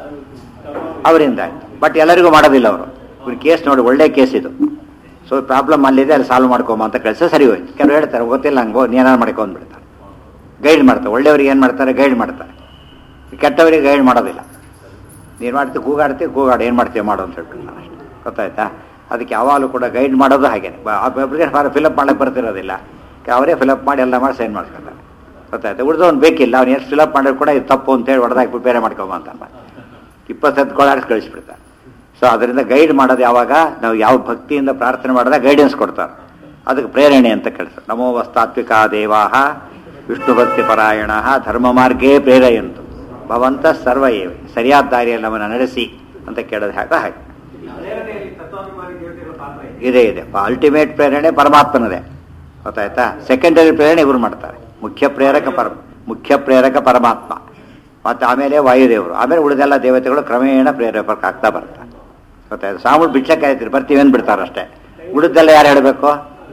S1: ಅವರಿಂದ ಆಯ್ತು ಬಟ್ ಎಲ್ಲರಿಗೂ ಮಾಡೋದಿಲ್ಲ ಅವರು ಇವ್ರ ಕೇಸ್ ನೋಡಿ ಒಳ್ಳೆ ಕೇಸ್ ಇದು ಸೊ ಪ್ರಾಬ್ಲಮ್ ಅಲ್ಲಿದೆ ಅಲ್ಲಿ ಸಾಲ್ವ್ ಮಾಡ್ಕೊಂಬ ಅಂತ ಕಳಿಸ ಸರಿ ಹೋಯ್ತು ಕೆಲವರು ಹೇಳ್ತಾರೆ ಗೊತ್ತಿಲ್ಲ ಹಂಗೆ ಹೋಗಿ ಏನಾರು ಮಾಡ್ಕೊಂಡ್ಬಿಡ್ತಾರೆ ಗೈಡ್ ಮಾಡ್ತಾರೆ ಒಳ್ಳೆಯವ್ರಿಗೆ ಏನು ಮಾಡ್ತಾರೆ ಗೈಡ್ ಮಾಡ್ತಾರೆ ಕೆಟ್ಟವರಿಗೆ ಗೈಡ್ ಮಾಡೋದಿಲ್ಲ ನೀನು ಮಾಡ್ತೀವಿ ಕೂಗಾಡ್ತೀವಿ ಕೂಗಾಡು ಏನು ಮಾಡ್ತೀವಿ ಮಾಡು ಅಂತ ಹೇಳ್ಬಿಡ್ತಾನೆ ಅಷ್ಟೇ ಗೊತ್ತಾಯ್ತಾ ಅದಕ್ಕೆ ಯಾವಾಗಲೂ ಕೂಡ ಗೈಡ್ ಮಾಡೋದು ಹಾಗೆ ಅಪ್ಲಿಕೇಶನ್ ಫಾರ್ ಫಿಲಪ್ ಮಾಡಕ್ಕೆ ಬರ್ತಿರೋದಿಲ್ಲ ಅವರೇ ಫಿಲಪ್ ಮಾಡಿ ಎಲ್ಲ ಮಾಡಿ ಸೈನ್ ಮಾಡ್ಕೊತಾರೆ ಗೊತ್ತಾಯ್ತಾ ಉಳಿದವನು ಬೇಕಿಲ್ಲ ಅವ್ನು ಎಷ್ಟು ಫಿಲಪ್ ಮಾಡಿದ್ರು ಕೂಡ ಇದು ತಪ್ಪು ಅಂತೇಳಿ ಹೊಡೆದಾಕಿ ಪ್ರಿಪೇರ್ ಮಾಡ್ಕೊಂಬ ಅಂತ ಇಪ್ಪತ್ತು ಸತ್ತು ಕೊಡಾಡಿಸಿ ಕಳಿಸ್ಬಿಡ್ತಾರೆ ಸೊ ಅದರಿಂದ ಗೈಡ್ ಮಾಡೋದು ಯಾವಾಗ ನಾವು ಯಾವ ಭಕ್ತಿಯಿಂದ ಪ್ರಾರ್ಥನೆ ಮಾಡಿದಾಗ ಗೈಡೆನ್ಸ್ ಕೊಡ್ತಾರೆ ಅದಕ್ಕೆ ಪ್ರೇರಣೆ ಅಂತ ಕೇಳ್ತಾರೆ ನಮೋ ವಸ್ತಾತ್ವಿಕಾ ದೇವಾಹ ವಿಷ್ಣು ಭಕ್ತಿ ಪರಾಯಣ ಧರ್ಮ ಮಾರ್ಗೇ ಪ್ರೇರೆಯಂತು ಭವಂತ ಸರ್ವ ಏವೆ ಸರಿಯಾದ ದಾರಿಯಲ್ಲಿ ನಮ್ಮನ್ನು ನಡೆಸಿ ಅಂತ ಕೇಳೋದು ಹಾಗೆ ಹಾಗೆ
S4: ಪ್ರೇರಣೆಯಲ್ಲಿ ತತ್ವಾಭಿಮಾನಿ ದೇವತೆಗಳ ಪಾತ್ರ ಇದೆ
S1: ಇದೆ ಇದೆ ಅಲ್ಟಿಮೇಟ್ ಪ್ರೇರಣೆ ಪರಮಾತ್ಮನದೇ ಗೊತ್ತಾಯ್ತಾ ಸೆಕೆಂಡರಿ ಪ್ರೇರಣೆ ಇವರು ಮಾಡ್ತಾರೆ ಮುಖ್ಯ ಪ್ರೇರಕ ಪರ ಮುಖ್ಯ ಪ್ರೇರಕ ಪರಮಾತ್ಮ ಮತ್ತು ಆಮೇಲೆ ವಾಯುದೇವರು ಆಮೇಲೆ ಉಳಿದೆಲ್ಲ ದೇವತೆಗಳು ಕ್ರಮೇಣ ಪ್ರೇರೇಪಕ್ಕಾಗ್ತಾ ಬರ್ತಾರೆ ಗೊತ್ತಾಯ್ತು ಸಾಮೂಲ್ ಬಿಡ್ಸಕ್ಕೆ ಆಯ್ತೀರಿ ಬರ್ತೀವಿ ಏನು ಬಿಡ್ತಾರೆ ಅಷ್ಟೇ ಉಳಿದೆಲ್ಲ ಯಾರು ಹೇಳಬೇಕು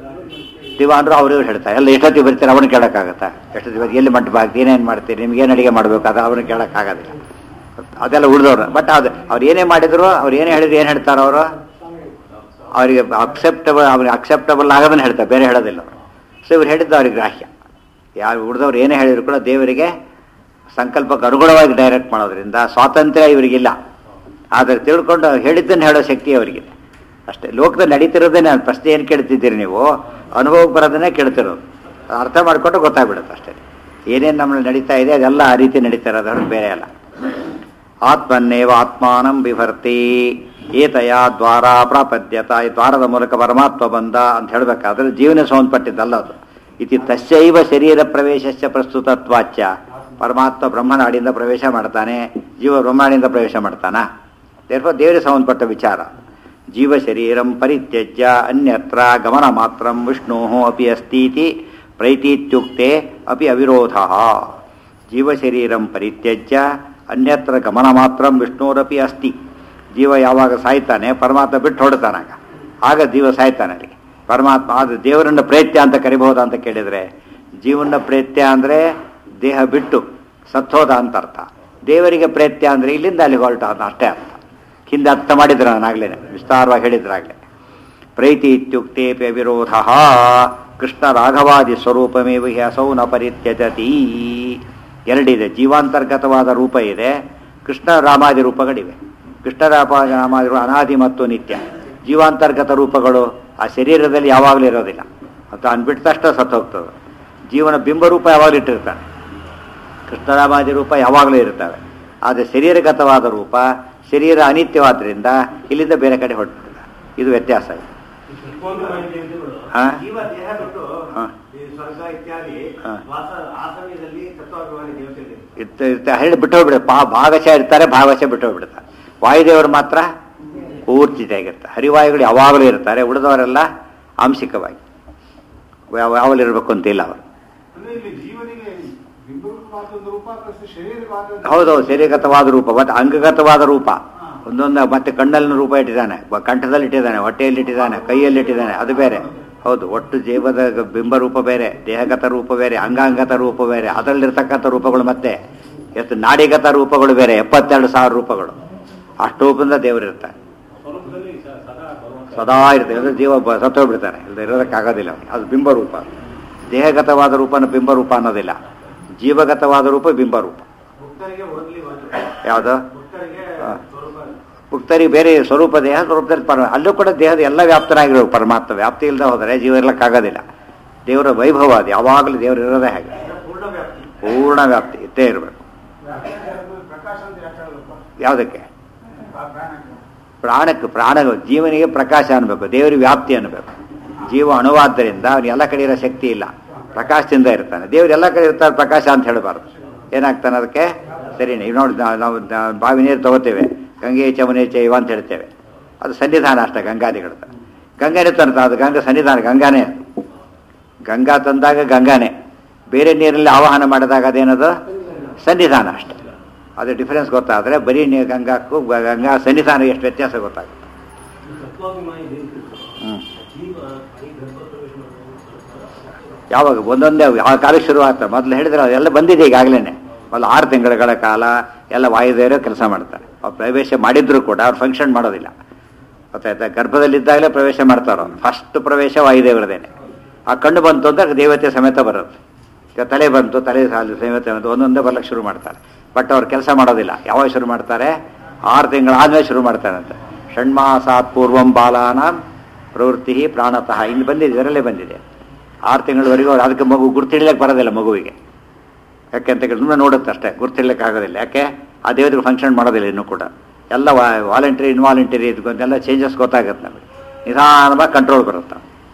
S1: ದಿವಾನರು ಅವ್ರು ಇವ್ರು ಹೇಳ್ತಾರೆ ಎಲ್ಲ ಎಷ್ಟೊತ್ತಿಗೆ ಬರ್ತೀರಿ ಅವನು ಕೇಳೋಕ್ಕಾಗತ್ತಾ ಎಷ್ಟೊತ್ತಿಗೆ ಬರ್ತೀರಿ ಎಲ್ಲಿ ಮಂಟಪ ಆಗ್ತಿ ಏನೇನು ಮಾಡ್ತೀರಿ ನಿಮ್ಗೆ ಏನು ಅಡಿಗೆ ಮಾಡಬೇಕು ಅದು ಅವ್ರನ್ನ ಕೇಳೋಕ್ಕಾಗೋದಿಲ್ಲ ಅದೆಲ್ಲ ಉಳಿದವ್ರು ಬಟ್ ಅದು ಅವ್ರು ಏನೇ ಮಾಡಿದ್ರು ಅವ್ರು ಏನೇ ಹೇಳಿದ್ರು ಏನು ಹೇಳ್ತಾರೆ ಅವರು ಅವರಿಗೆ ಅಕ್ಸೆಪ್ಟಬಲ್ ಅವ್ರಿಗೆ ಅಕ್ಸೆಪ್ಟಬಲ್ ಆಗೋದನ್ನ ಹೇಳ್ತಾರೆ ಬೇರೆ ಹೇಳೋದಿಲ್ಲ ಅವರು ಸೊ ಇವ್ರು ಹೇಳಿದ್ದು ಅವ್ರಿಗೆ ಗ್ರಾಹ್ಯ ಯಾವ ಉಳಿದವ್ರು ಏನೇ ಹೇಳಿದ್ರು ಕೂಡ ದೇವರಿಗೆ ಸಂಕಲ್ಪಕ್ಕೆ ಅನುಗುಣವಾಗಿ ಡೈರೆಕ್ಟ್ ಮಾಡೋದ್ರಿಂದ ಸ್ವಾತಂತ್ರ್ಯ ಇವರಿಗಿಲ್ಲ ಆದರೆ ತಿಳ್ಕೊಂಡು ಹೇಳಿದ್ದನ್ನು ಹೇಳೋ ಶಕ್ತಿ ಅವರಿಗಿದೆ ಅಷ್ಟೇ ಲೋಕದಲ್ಲಿ ನಡೀತಿರೋದೇ ನಾನು ಪ್ರಶ್ನೆ ಏನು ಕೇಳ್ತಿದ್ದೀರಿ ನೀವು ಅನುಭವಕ್ಕೆ ಬರೋದನ್ನೇ ಕೇಳ್ತಿರೋದು ಅದು ಅರ್ಥ ಮಾಡಿಕೊಂಡು ಗೊತ್ತಾಗ್ಬಿಡುತ್ತೆ ಅಷ್ಟೇ ಏನೇನು ನಮ್ಮಲ್ಲಿ ನಡೀತಾ ಇದೆ ಅದೆಲ್ಲ ಆ ರೀತಿ ನಡೀತಾ ಇರೋದು ಅವ್ರಿಗೆ ಬೇರೆ ಅಲ್ಲ ಆತ್ಮನ್ನೇವ ಆತ್ಮಾನಂ ಬಿಭರ್ತಿ ಏತಯ ದ್ವಾರ ಪ್ರಾಪದ್ಯತ ಈ ದ್ವಾರದ ಮೂಲಕ ಪರಮಾತ್ಮ ಬಂದ ಅಂತ ಹೇಳಬೇಕಾದ್ರೆ ಜೀವನ ಸಂಬಂಧಪಟ್ಟಿದ್ದಲ್ಲ ಅದು ಇತಿ ತಸ್ಯೈವ ಶರೀರ ಪ್ರವೇಶಸ್ಯ ಪ್ರಸ್ತುತತ್ವಾಚ್ಯ ಪರಮಾತ್ಮ ಬ್ರಹ್ಮನಾಡಿಯಿಂದ ಪ್ರವೇಶ ಮಾಡ್ತಾನೆ ಜೀವ ಬ್ರಹ್ಮನಾಡಿಯಿಂದ ಪ್ರವೇಶ ಮಾಡ್ತಾನ ದೇರ್ಫೋ ದೇವರಿಗೆ ಸಂಬಂಧಪಟ್ಟ ವಿಚಾರ ಜೀವ ಶರೀರಂ ಪರಿತ್ಯಜ್ಯ ಅನ್ಯತ್ರ ಗಮನ ಮಾತ್ರ ವಿಷ್ಣು ಅಪಿ ಅಸ್ತೀತಿ ಪ್ರೈತೀತ್ಯುಕ್ತೆ ಅಪಿ ಅವಿರೋಧ ಜೀವಶರೀರಂ ಪರಿತ್ಯಜ್ಯ ಅನ್ಯತ್ರ ಗಮನ ಮಾತ್ರ ವಿಷ್ಣುರಪಿ ಅಸ್ತಿ ಜೀವ ಯಾವಾಗ ಸಾಯ್ತಾನೆ ಪರಮಾತ್ಮ ಬಿಟ್ಟು ಹೊಡ್ತಾನಾಗ ಆಗ ಜೀವ ಸಾಯ್ತಾನೆ ಅಲ್ಲಿಗೆ ಪರಮಾತ್ಮ ಅದು ದೇವರನ್ನ ಪ್ರೇತ್ಯ ಅಂತ ಕರಿಬಹುದಾ ಅಂತ ಕೇಳಿದರೆ ಜೀವನ ಪ್ರೇತ್ಯ ಅಂದರೆ ದೇಹ ಬಿಟ್ಟು ಸತ್ತೋದ ಅಂತ ಅರ್ಥ ದೇವರಿಗೆ ಪ್ರೇತ್ಯ ಅಂದರೆ ಇಲ್ಲಿಂದ ಅಲ್ಲಿಗೆ ಹೊರಟ ಅಂತ ಅಷ್ಟೇ ಅರ್ಥ ಹಿಂದೆ ಅರ್ಥ ಮಾಡಿದ್ರು ನಾನು ಆಗ್ಲೇ ವಿಸ್ತಾರವಾಗಿ ಹೇಳಿದ್ರಾಗಲೇ ಪ್ರೈತಿ ಇತ್ಯುಕ್ತೇಪಿ ಅವಿರೋಧ ಕೃಷ್ಣ ರಾಘವಾದಿ ಸ್ವರೂಪಮೇವ ಹಿ ಅಸೌ ನ ಪರಿತ್ಯಜತಿ ಎರಡಿದೆ ಜೀವಾಂತರ್ಗತವಾದ ರೂಪ ಇದೆ ಕೃಷ್ಣ ರಾಮಾದಿ ರೂಪಗಳಿವೆ ಕೃಷ್ಣ ರಾಮ ರಾಮಾದಿ ರೂ- ಅನಾದಿ ಮತ್ತು ನಿತ್ಯ ಜೀವಾಂತರ್ಗತ ರೂಪಗಳು ಆ ಶರೀರದಲ್ಲಿ ಯಾವಾಗಲೂ ಇರೋದಿಲ್ಲ ಅದು ಅನ್ಬಿಟ್ಟ ತಕ್ಷಣ ಸತ್ತು ಹೋಗ್ತದೆ ಜೀವನ ಬಿಂಬರೂಪ ಯಾವಾಗಲೂ ಇಟ್ಟಿರ್ತಾನೆ ಕೃಷ್ಣರಾಮಾದಿ ರೂಪ ಯಾವಾಗಲೂ ಇರ್ತವೆ ಆದರೆ ಶರೀರಗತವಾದ ರೂಪ ಶರೀರ ಅನಿತ್ಯವಾದ್ರಿಂದ ಇಲ್ಲಿಂದ ಬೇರೆ ಕಡೆ ಹೊರಟ್ಬಿಡ್ತಾರೆ ಇದು ವ್ಯತ್ಯಾಸ ಇದೆ
S4: ಸತ್ವಾಭಿಮಾನಿ ದೇವತೆಗಳು
S1: ಹಾ?
S4: ಜೀವ ದೇಹ ಬಿಟ್ಟು
S1: ಹಾ.
S4: ಈ ಸ್ವರ್ಗ ಇತ್ಯಾದಿ
S1: ಹಾ.
S4: ವಾಸ ಆ ಸಮಯದಲ್ಲಿ ಸತ್ವಾಭಿಮಾನಿ ದೇವತೆಗಳು
S1: ಇರ್ತ ಇರ್ತ ಹೇಳಿ ಬಿಟ್ಟೋಗ್ಬಿಡುತ್ತೆ ಪಾ ಭಾಗಶಃ ಇರ್ತಾರೆ ಭಾಗಶಃ ಬಿಟ್ಟೋಗ್ಬಿಡ್ತಾರೆ ವಾಯುದೇವರು ಮಾತ್ರ ಪೂರ್ತಿ ಆಗಿರ್ತಾರೆ ಹರಿವಾಯುಗಳು ಯಾವಾಗಲೂ ಇರ್ತಾರೆ ಉಳಿದವರೆಲ್ಲ ಆಂಶಿಕವಾಗಿ ಯಾವ ಯಾವಾಗಲೂ ಇರಬೇಕು ಅಂತಿಲ್ಲ ಅವರು
S5: ಅಂದ್ರೆ ಇಲ್ಲಿ ಜೀವನಿಗೆ ಬಿಂಬಕ್ಕೆ ಮಾತ್ರ ಒಂದು ರೂಪ ಪ್ಲಸ್ ಶರೀರಕ್ಕೆ ಮಾತ್ರ ಒಂದು-
S1: ಹೌದೌದು ಶರೀರಗತವಾದ ರೂಪ ಮತ್ತೆ ಅಂಗಗತವಾದ ರೂಪ ಒಂದೊಂದು ಮತ್ತೆ ಕಣ್ಣಲ್ಲಿನ ರೂಪ ಇಟ್ಟಿದ್ದಾನೆ ಬ- ಕಂಠದಲ್ಲಿ ಇಟ್ಟಿದ್ದಾನೆ ಹೊಟ್ಟೆಯಲ್ಲಿ ಇಟ್ಟಿದ್ದಾನೆ ಕೈಯಲ್ಲಿ ಇಟ್ಟಿದ್ದಾನೆ ಅದು ಬೇರೆ ಹೌದು ಒಟ್ಟು ಜೀವದ ಗ- ಬಿಂಬ ರೂಪ ಬೇರೆ ದೇಹಗತ ರೂಪ ಬೇರೆ ಅಂಗಾಂಗತ ರೂಪ ಬೇರೆ ಅದರಲ್ಲಿರ್ತಕ್ಕಂಥ ರೂಪಗಳು ಮತ್ತೆ ಎಷ್ಟು ನಾಡಿಗತ ರೂಪಗಳು ಬೇರೆ ಎಪ್ಪತ್ತೆರಡು ಸಾವಿರ ರೂಪಗಳು ಅಷ್ಟು ರೂಪದಿಂದ ದೇವರಿರ್ತಾರೆ
S4: ಸ್ವರೂಪದಲ್ಲಿ ಸ- ಸದಾ ಭಗವಂತ
S1: ಸದಾ ಇರ್ತದೆ ಅಂದ್ರೆ ಜೀವ ಬ- ಸತ್ತೋಗ್ಬಿಡ್ತಾನೆ ಇಲ್ಲದೆ ಇರೋದಕ್ಕಾಗೋದಿಲ್ಲ ಅವ್ನಿಗೆ. ಅದು ಬಿಂಬ ರೂಪ ದೇಹಗತವಾದ ರೂಪನ ಬಿಂಬ ರೂಪ ಅನ್ನೋದಿಲ್ಲ ಜೀವಗತವಾದ ರೂಪ ಬಿಂಬ ರೂಪ
S4: ಭಕ್ತರಿಗೆ ಓನ್ಲಿ ಒಂದು
S1: ಯಾವುದು
S4: ಭಕ್ತರಿಗೆ
S1: ಹಾ.
S4: ಸ್ವರೂಪ
S1: ಮುಕ್ತರಿಗೆ ಬೇರೆ ಸ್ವರೂಪ ದೇಹ ಸ್ವರೂಪದಲ್ಲಿ ಪರ ಅಲ್ಲೂ ಕೂಡ ದೇಹದ ಎಲ್ಲ ವ್ಯಾಪ್ತರಾಗಿರೋ ಪರಮಾತ್ಮ ವ್ಯಾಪ್ತಿ ಇಲ್ಲದೆ ಹೋದರೆ ಜೀವ ಇರ್ಲಿಕ್ಕಾಗೋದಿಲ್ಲ ದೇವರ ವೈಭವ ಅದು ಯಾವಾಗಲೂ ದೇವರು ಇರೋದೇ ಹಾಗೆ
S4: ಪೂರ್ಣ ವ್ಯಾಪ್ತಿ
S1: ಪೂರ್ಣ ವ್ಯಾಪ್ತಿ ಇದ್ದೇ ಇರಬೇಕು
S5: ಪ್ರಕಾಶ ಅಂತ ಯಾಕೆ ಹೇಳೋದಪ್ಪ
S1: ಯಾವುದಕ್ಕೆ
S5: ಆ ಪ್ರಾಣಕ್ಕೆ
S1: ಪ್ರಾಣಕ್ಕೆ ಪ್ರಾಣ ಜೀವನಿಗೆ ಪ್ರಕಾಶ ಅನ್ಬೇಕು ದೇವರಿಗೆ ವ್ಯಾಪ್ತಿ ಅನ್ಬೇಕು ಜೀವ ಅಣುವಾದ್ದರಿಂದ ಅವನಿಗೆ ಎಲ್ಲ ಕಡೆ ಇರೋ ಶಕ್ತಿ ಇಲ್ಲ ಪ್ರಕಾಶದಿಂದ ಇರ್ತಾನೆ ದೇವ್ರು ಎಲ್ಲ ಕಡೆ ಇರ್ತಾರೆ ಪ್ರಕಾಶ ಅಂತ ಹೇಳಬಾರ್ದು ಏನಾಗ್ತಾನೆ ಅದಕ್ಕೆ ಸರಿ ನೀವು ನೋಡಿ ನಾವು ನಾವು ನಾವು ಬಾವಿ ನೀರು ತಗೋತೇವೆ ಗಂಗೆ ಚಮನೆ ಚೈವ ಅಂತ ಹೇಳ್ತೇವೆ ಅದು ಸನ್ನಿಧಾನ ಅಷ್ಟೇ ಗಂಗಾದಿಗಳದ್ದು ಗಂಗಾನೇ ತಂತ ಅದು ಗಂಗಾ ಸನ್ನಿಧಾನ ಗಂಗಾನೇ ಅದು ಗಂಗಾ ತಂದಾಗ ಗಂಗಾನೇ ಬೇರೆ ನೀರಲ್ಲಿ ಆವಾಹನ ಮಾಡಿದಾಗ ಅದೇನದು ಸನ್ನಿಧಾನ ಅಷ್ಟೆ ಅದು ಡಿಫರೆನ್ಸ್ ಗೊತ್ತಾದರೆ ಬರೀ ನೀರು ಗಂಗಾಕ್ಕೂ ಗ- ಗಂಗಾ ಸನ್ನಿಧಾನ ಎಷ್ಟು ವ್ಯತ್ಯಾಸ ಗೊತ್ತಾಗುತ್ತೆ
S4: ಸತ್ವಾಭಿಮಾನಿ ದೇವತೆಗಳು
S1: ಹ್ಞೂ
S4: ಜೀವ ಈ ಗರ್ಭ ಪ್ರವೇಶ ಮಾಡುವುದು
S1: ಯಾವಾಗ ಒಂದೊಂದೇ ಯಾವ ಕಾಲಕ್ಕೆ ಶುರು ಆಗ್ತದೆ ಮೊದಲು ಹೇಳಿದ್ರೆ ಅದೆಲ್ಲ ಬಂದಿದೆ ಈಗಾಗಲೇ ಮೊದಲು ಆರು ತಿಂಗಳುಗಳ ಕಾಲ ಎಲ್ಲ ವಾಯುದೇವರು ಕೆಲಸ ಮಾಡ್ತಾರೆ ಅವ್ರು ಪ್ರವೇಶ ಮಾಡಿದ್ರು ಕೂಡ ಅವ್ರು ಫಂಕ್ಷನ್ ಮಾಡೋದಿಲ್ಲ ಗೊತ್ತಾಯ್ತಾ ಗರ್ಭದಲ್ಲಿದ್ದಾಗಲೇ ಪ್ರವೇಶ ಮಾಡ್ತಾರೆ ಅವ್ರು ಫಸ್ಟ್ ಪ್ರವೇಶ ವಾಯುದೇವರದೇನೆ ಆ ಕಣ್ಣು ಬಂತು ಅಂದ್ರೆ ದೇವತೆ ಸಮೇತ ಬರುತ್ತೆ ಈಗ ತಲೆ ಬಂತು ತಲೆ ಸಾಲು ಸಮೇತ ಬಂತು ಒಂದೊಂದೇ ಬರ್ಲಿಕ್ಕೆ ಶುರು ಮಾಡ್ತಾರೆ ಬಟ್ ಅವ್ರು ಕೆಲಸ ಮಾಡೋದಿಲ್ಲ ಯಾವಾಗ ಶುರು ಮಾಡ್ತಾರೆ ಆರು ತಿಂಗಳಾದ್ಮೇಲೆ ಶುರು ಮಾಡ್ತಾರಂತೆ ಷಣ್ಮಾಸಾತ್ ಪೂರ್ವಂ ಬಾಲಾನಾಂ ಪ್ರವೃತ್ತಿ ಪ್ರಾಣತಃ ಇಲ್ಲಿ ಬಂದಿದೆ ಇದರಲ್ಲೇ ಬಂದಿದೆ ಆರು ತಿಂಗಳವರೆಗೂ ಅವ್ರು ಅದಕ್ಕೆ ಮಗು ಗುರ್ತಿಡ್ಲಿಕ್ಕೆ ಬರೋದಿಲ್ಲ ಮಗುವಿಗೆ ಯಾಕೆ ಅಂತ ಕೇಳಿ ಸುಮ್ಮನೆ ನೋಡುತ್ತೆ ಅಷ್ಟೇ ಗುರ್ತಿಡ್ಲಿಕ್ಕೆ ಆಗೋದಿಲ್ಲ ಯಾಕೆ ಆ ದೇವತೆಗಳು ಫಂಕ್ಷನ್ ಮಾಡೋದಿಲ್ಲ ಇನ್ನೂ ಕೂಡ ಎಲ್ಲ ವಾಲಂಟರಿ ಇನ್ವಾಲಂಟರಿ ಇದಕ್ಕೊಂದೆಲ್ಲ ಚೇಂಜಸ್ ಗೊತ್ತಾಗುತ್ತೆ ನಮಗೆ ನಿಧಾನವಾಗಿ ಕಂಟ್ರೋಲ್ ಬರುತ್ತೆ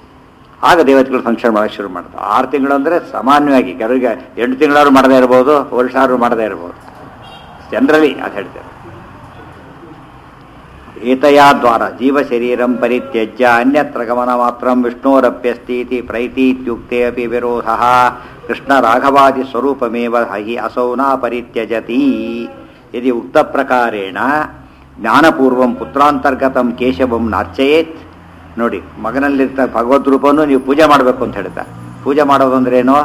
S1: ಆಗ ದೇವತೆಗಳು ಫಂಕ್ಷನ್ ಮಾಡೋಕ್ಕೆ ಶುರು ಮಾಡ್ತಾರೆ ಆರು ತಿಂಗಳು ಅಂದರೆ ಸಾಮಾನ್ಯವಾಗಿ ಕೆಲವರಿಗೆ ಎಂಟು ತಿಂಗಳಾದ್ರು ಮಾಡದೇ ಇರ್ಬೋದು ವರ್ಷಾದ್ರು ಮಾಡದೇ ಇರ್ಬೋದು ಜನರಲಿ ಅದು ಹೇಳ್ತೇವೆ ಏತಯಾ ದ್ವಾರ ಜೀವ ಶರೀರಂ ಪರಿತ್ಯಜ್ಯ ಅನ್ಯತ್ರ ಗಮನ ಮಾತ್ರ ವಿಷ್ಣೋರಪ್ಯಸ್ತೀತಿ ಪ್ರೈತೀತ್ಯುಕ್ತೆ ಅಪಿ ವಿರೋಧ ಕೃಷ್ಣ ರಾಘವಾದಿ ಸ್ವರೂಪಮೇವ ಹಿ ಅಸೌ ನ ಪರಿತ್ಯಜತಿ ಯದಿ ಉಕ್ತ ಪ್ರಕಾರೇಣ ಜ್ಞಾನಪೂರ್ವಂ ಪುತ್ರಾಂತರ್ಗತಂ ಕೇಶವಂ ನಾರ್ಚಯೇತ್ ನೋಡಿ ಮಗನಲ್ಲಿರ್ತ ಭಗವದ್ ರೂಪವನ್ನು ನೀವು ಪೂಜೆ ಮಾಡಬೇಕು ಅಂತ ಹೇಳ್ತಾರೆ ಪೂಜೆ ಮಾಡೋದು ಅಂದ್ರೆ ಏನು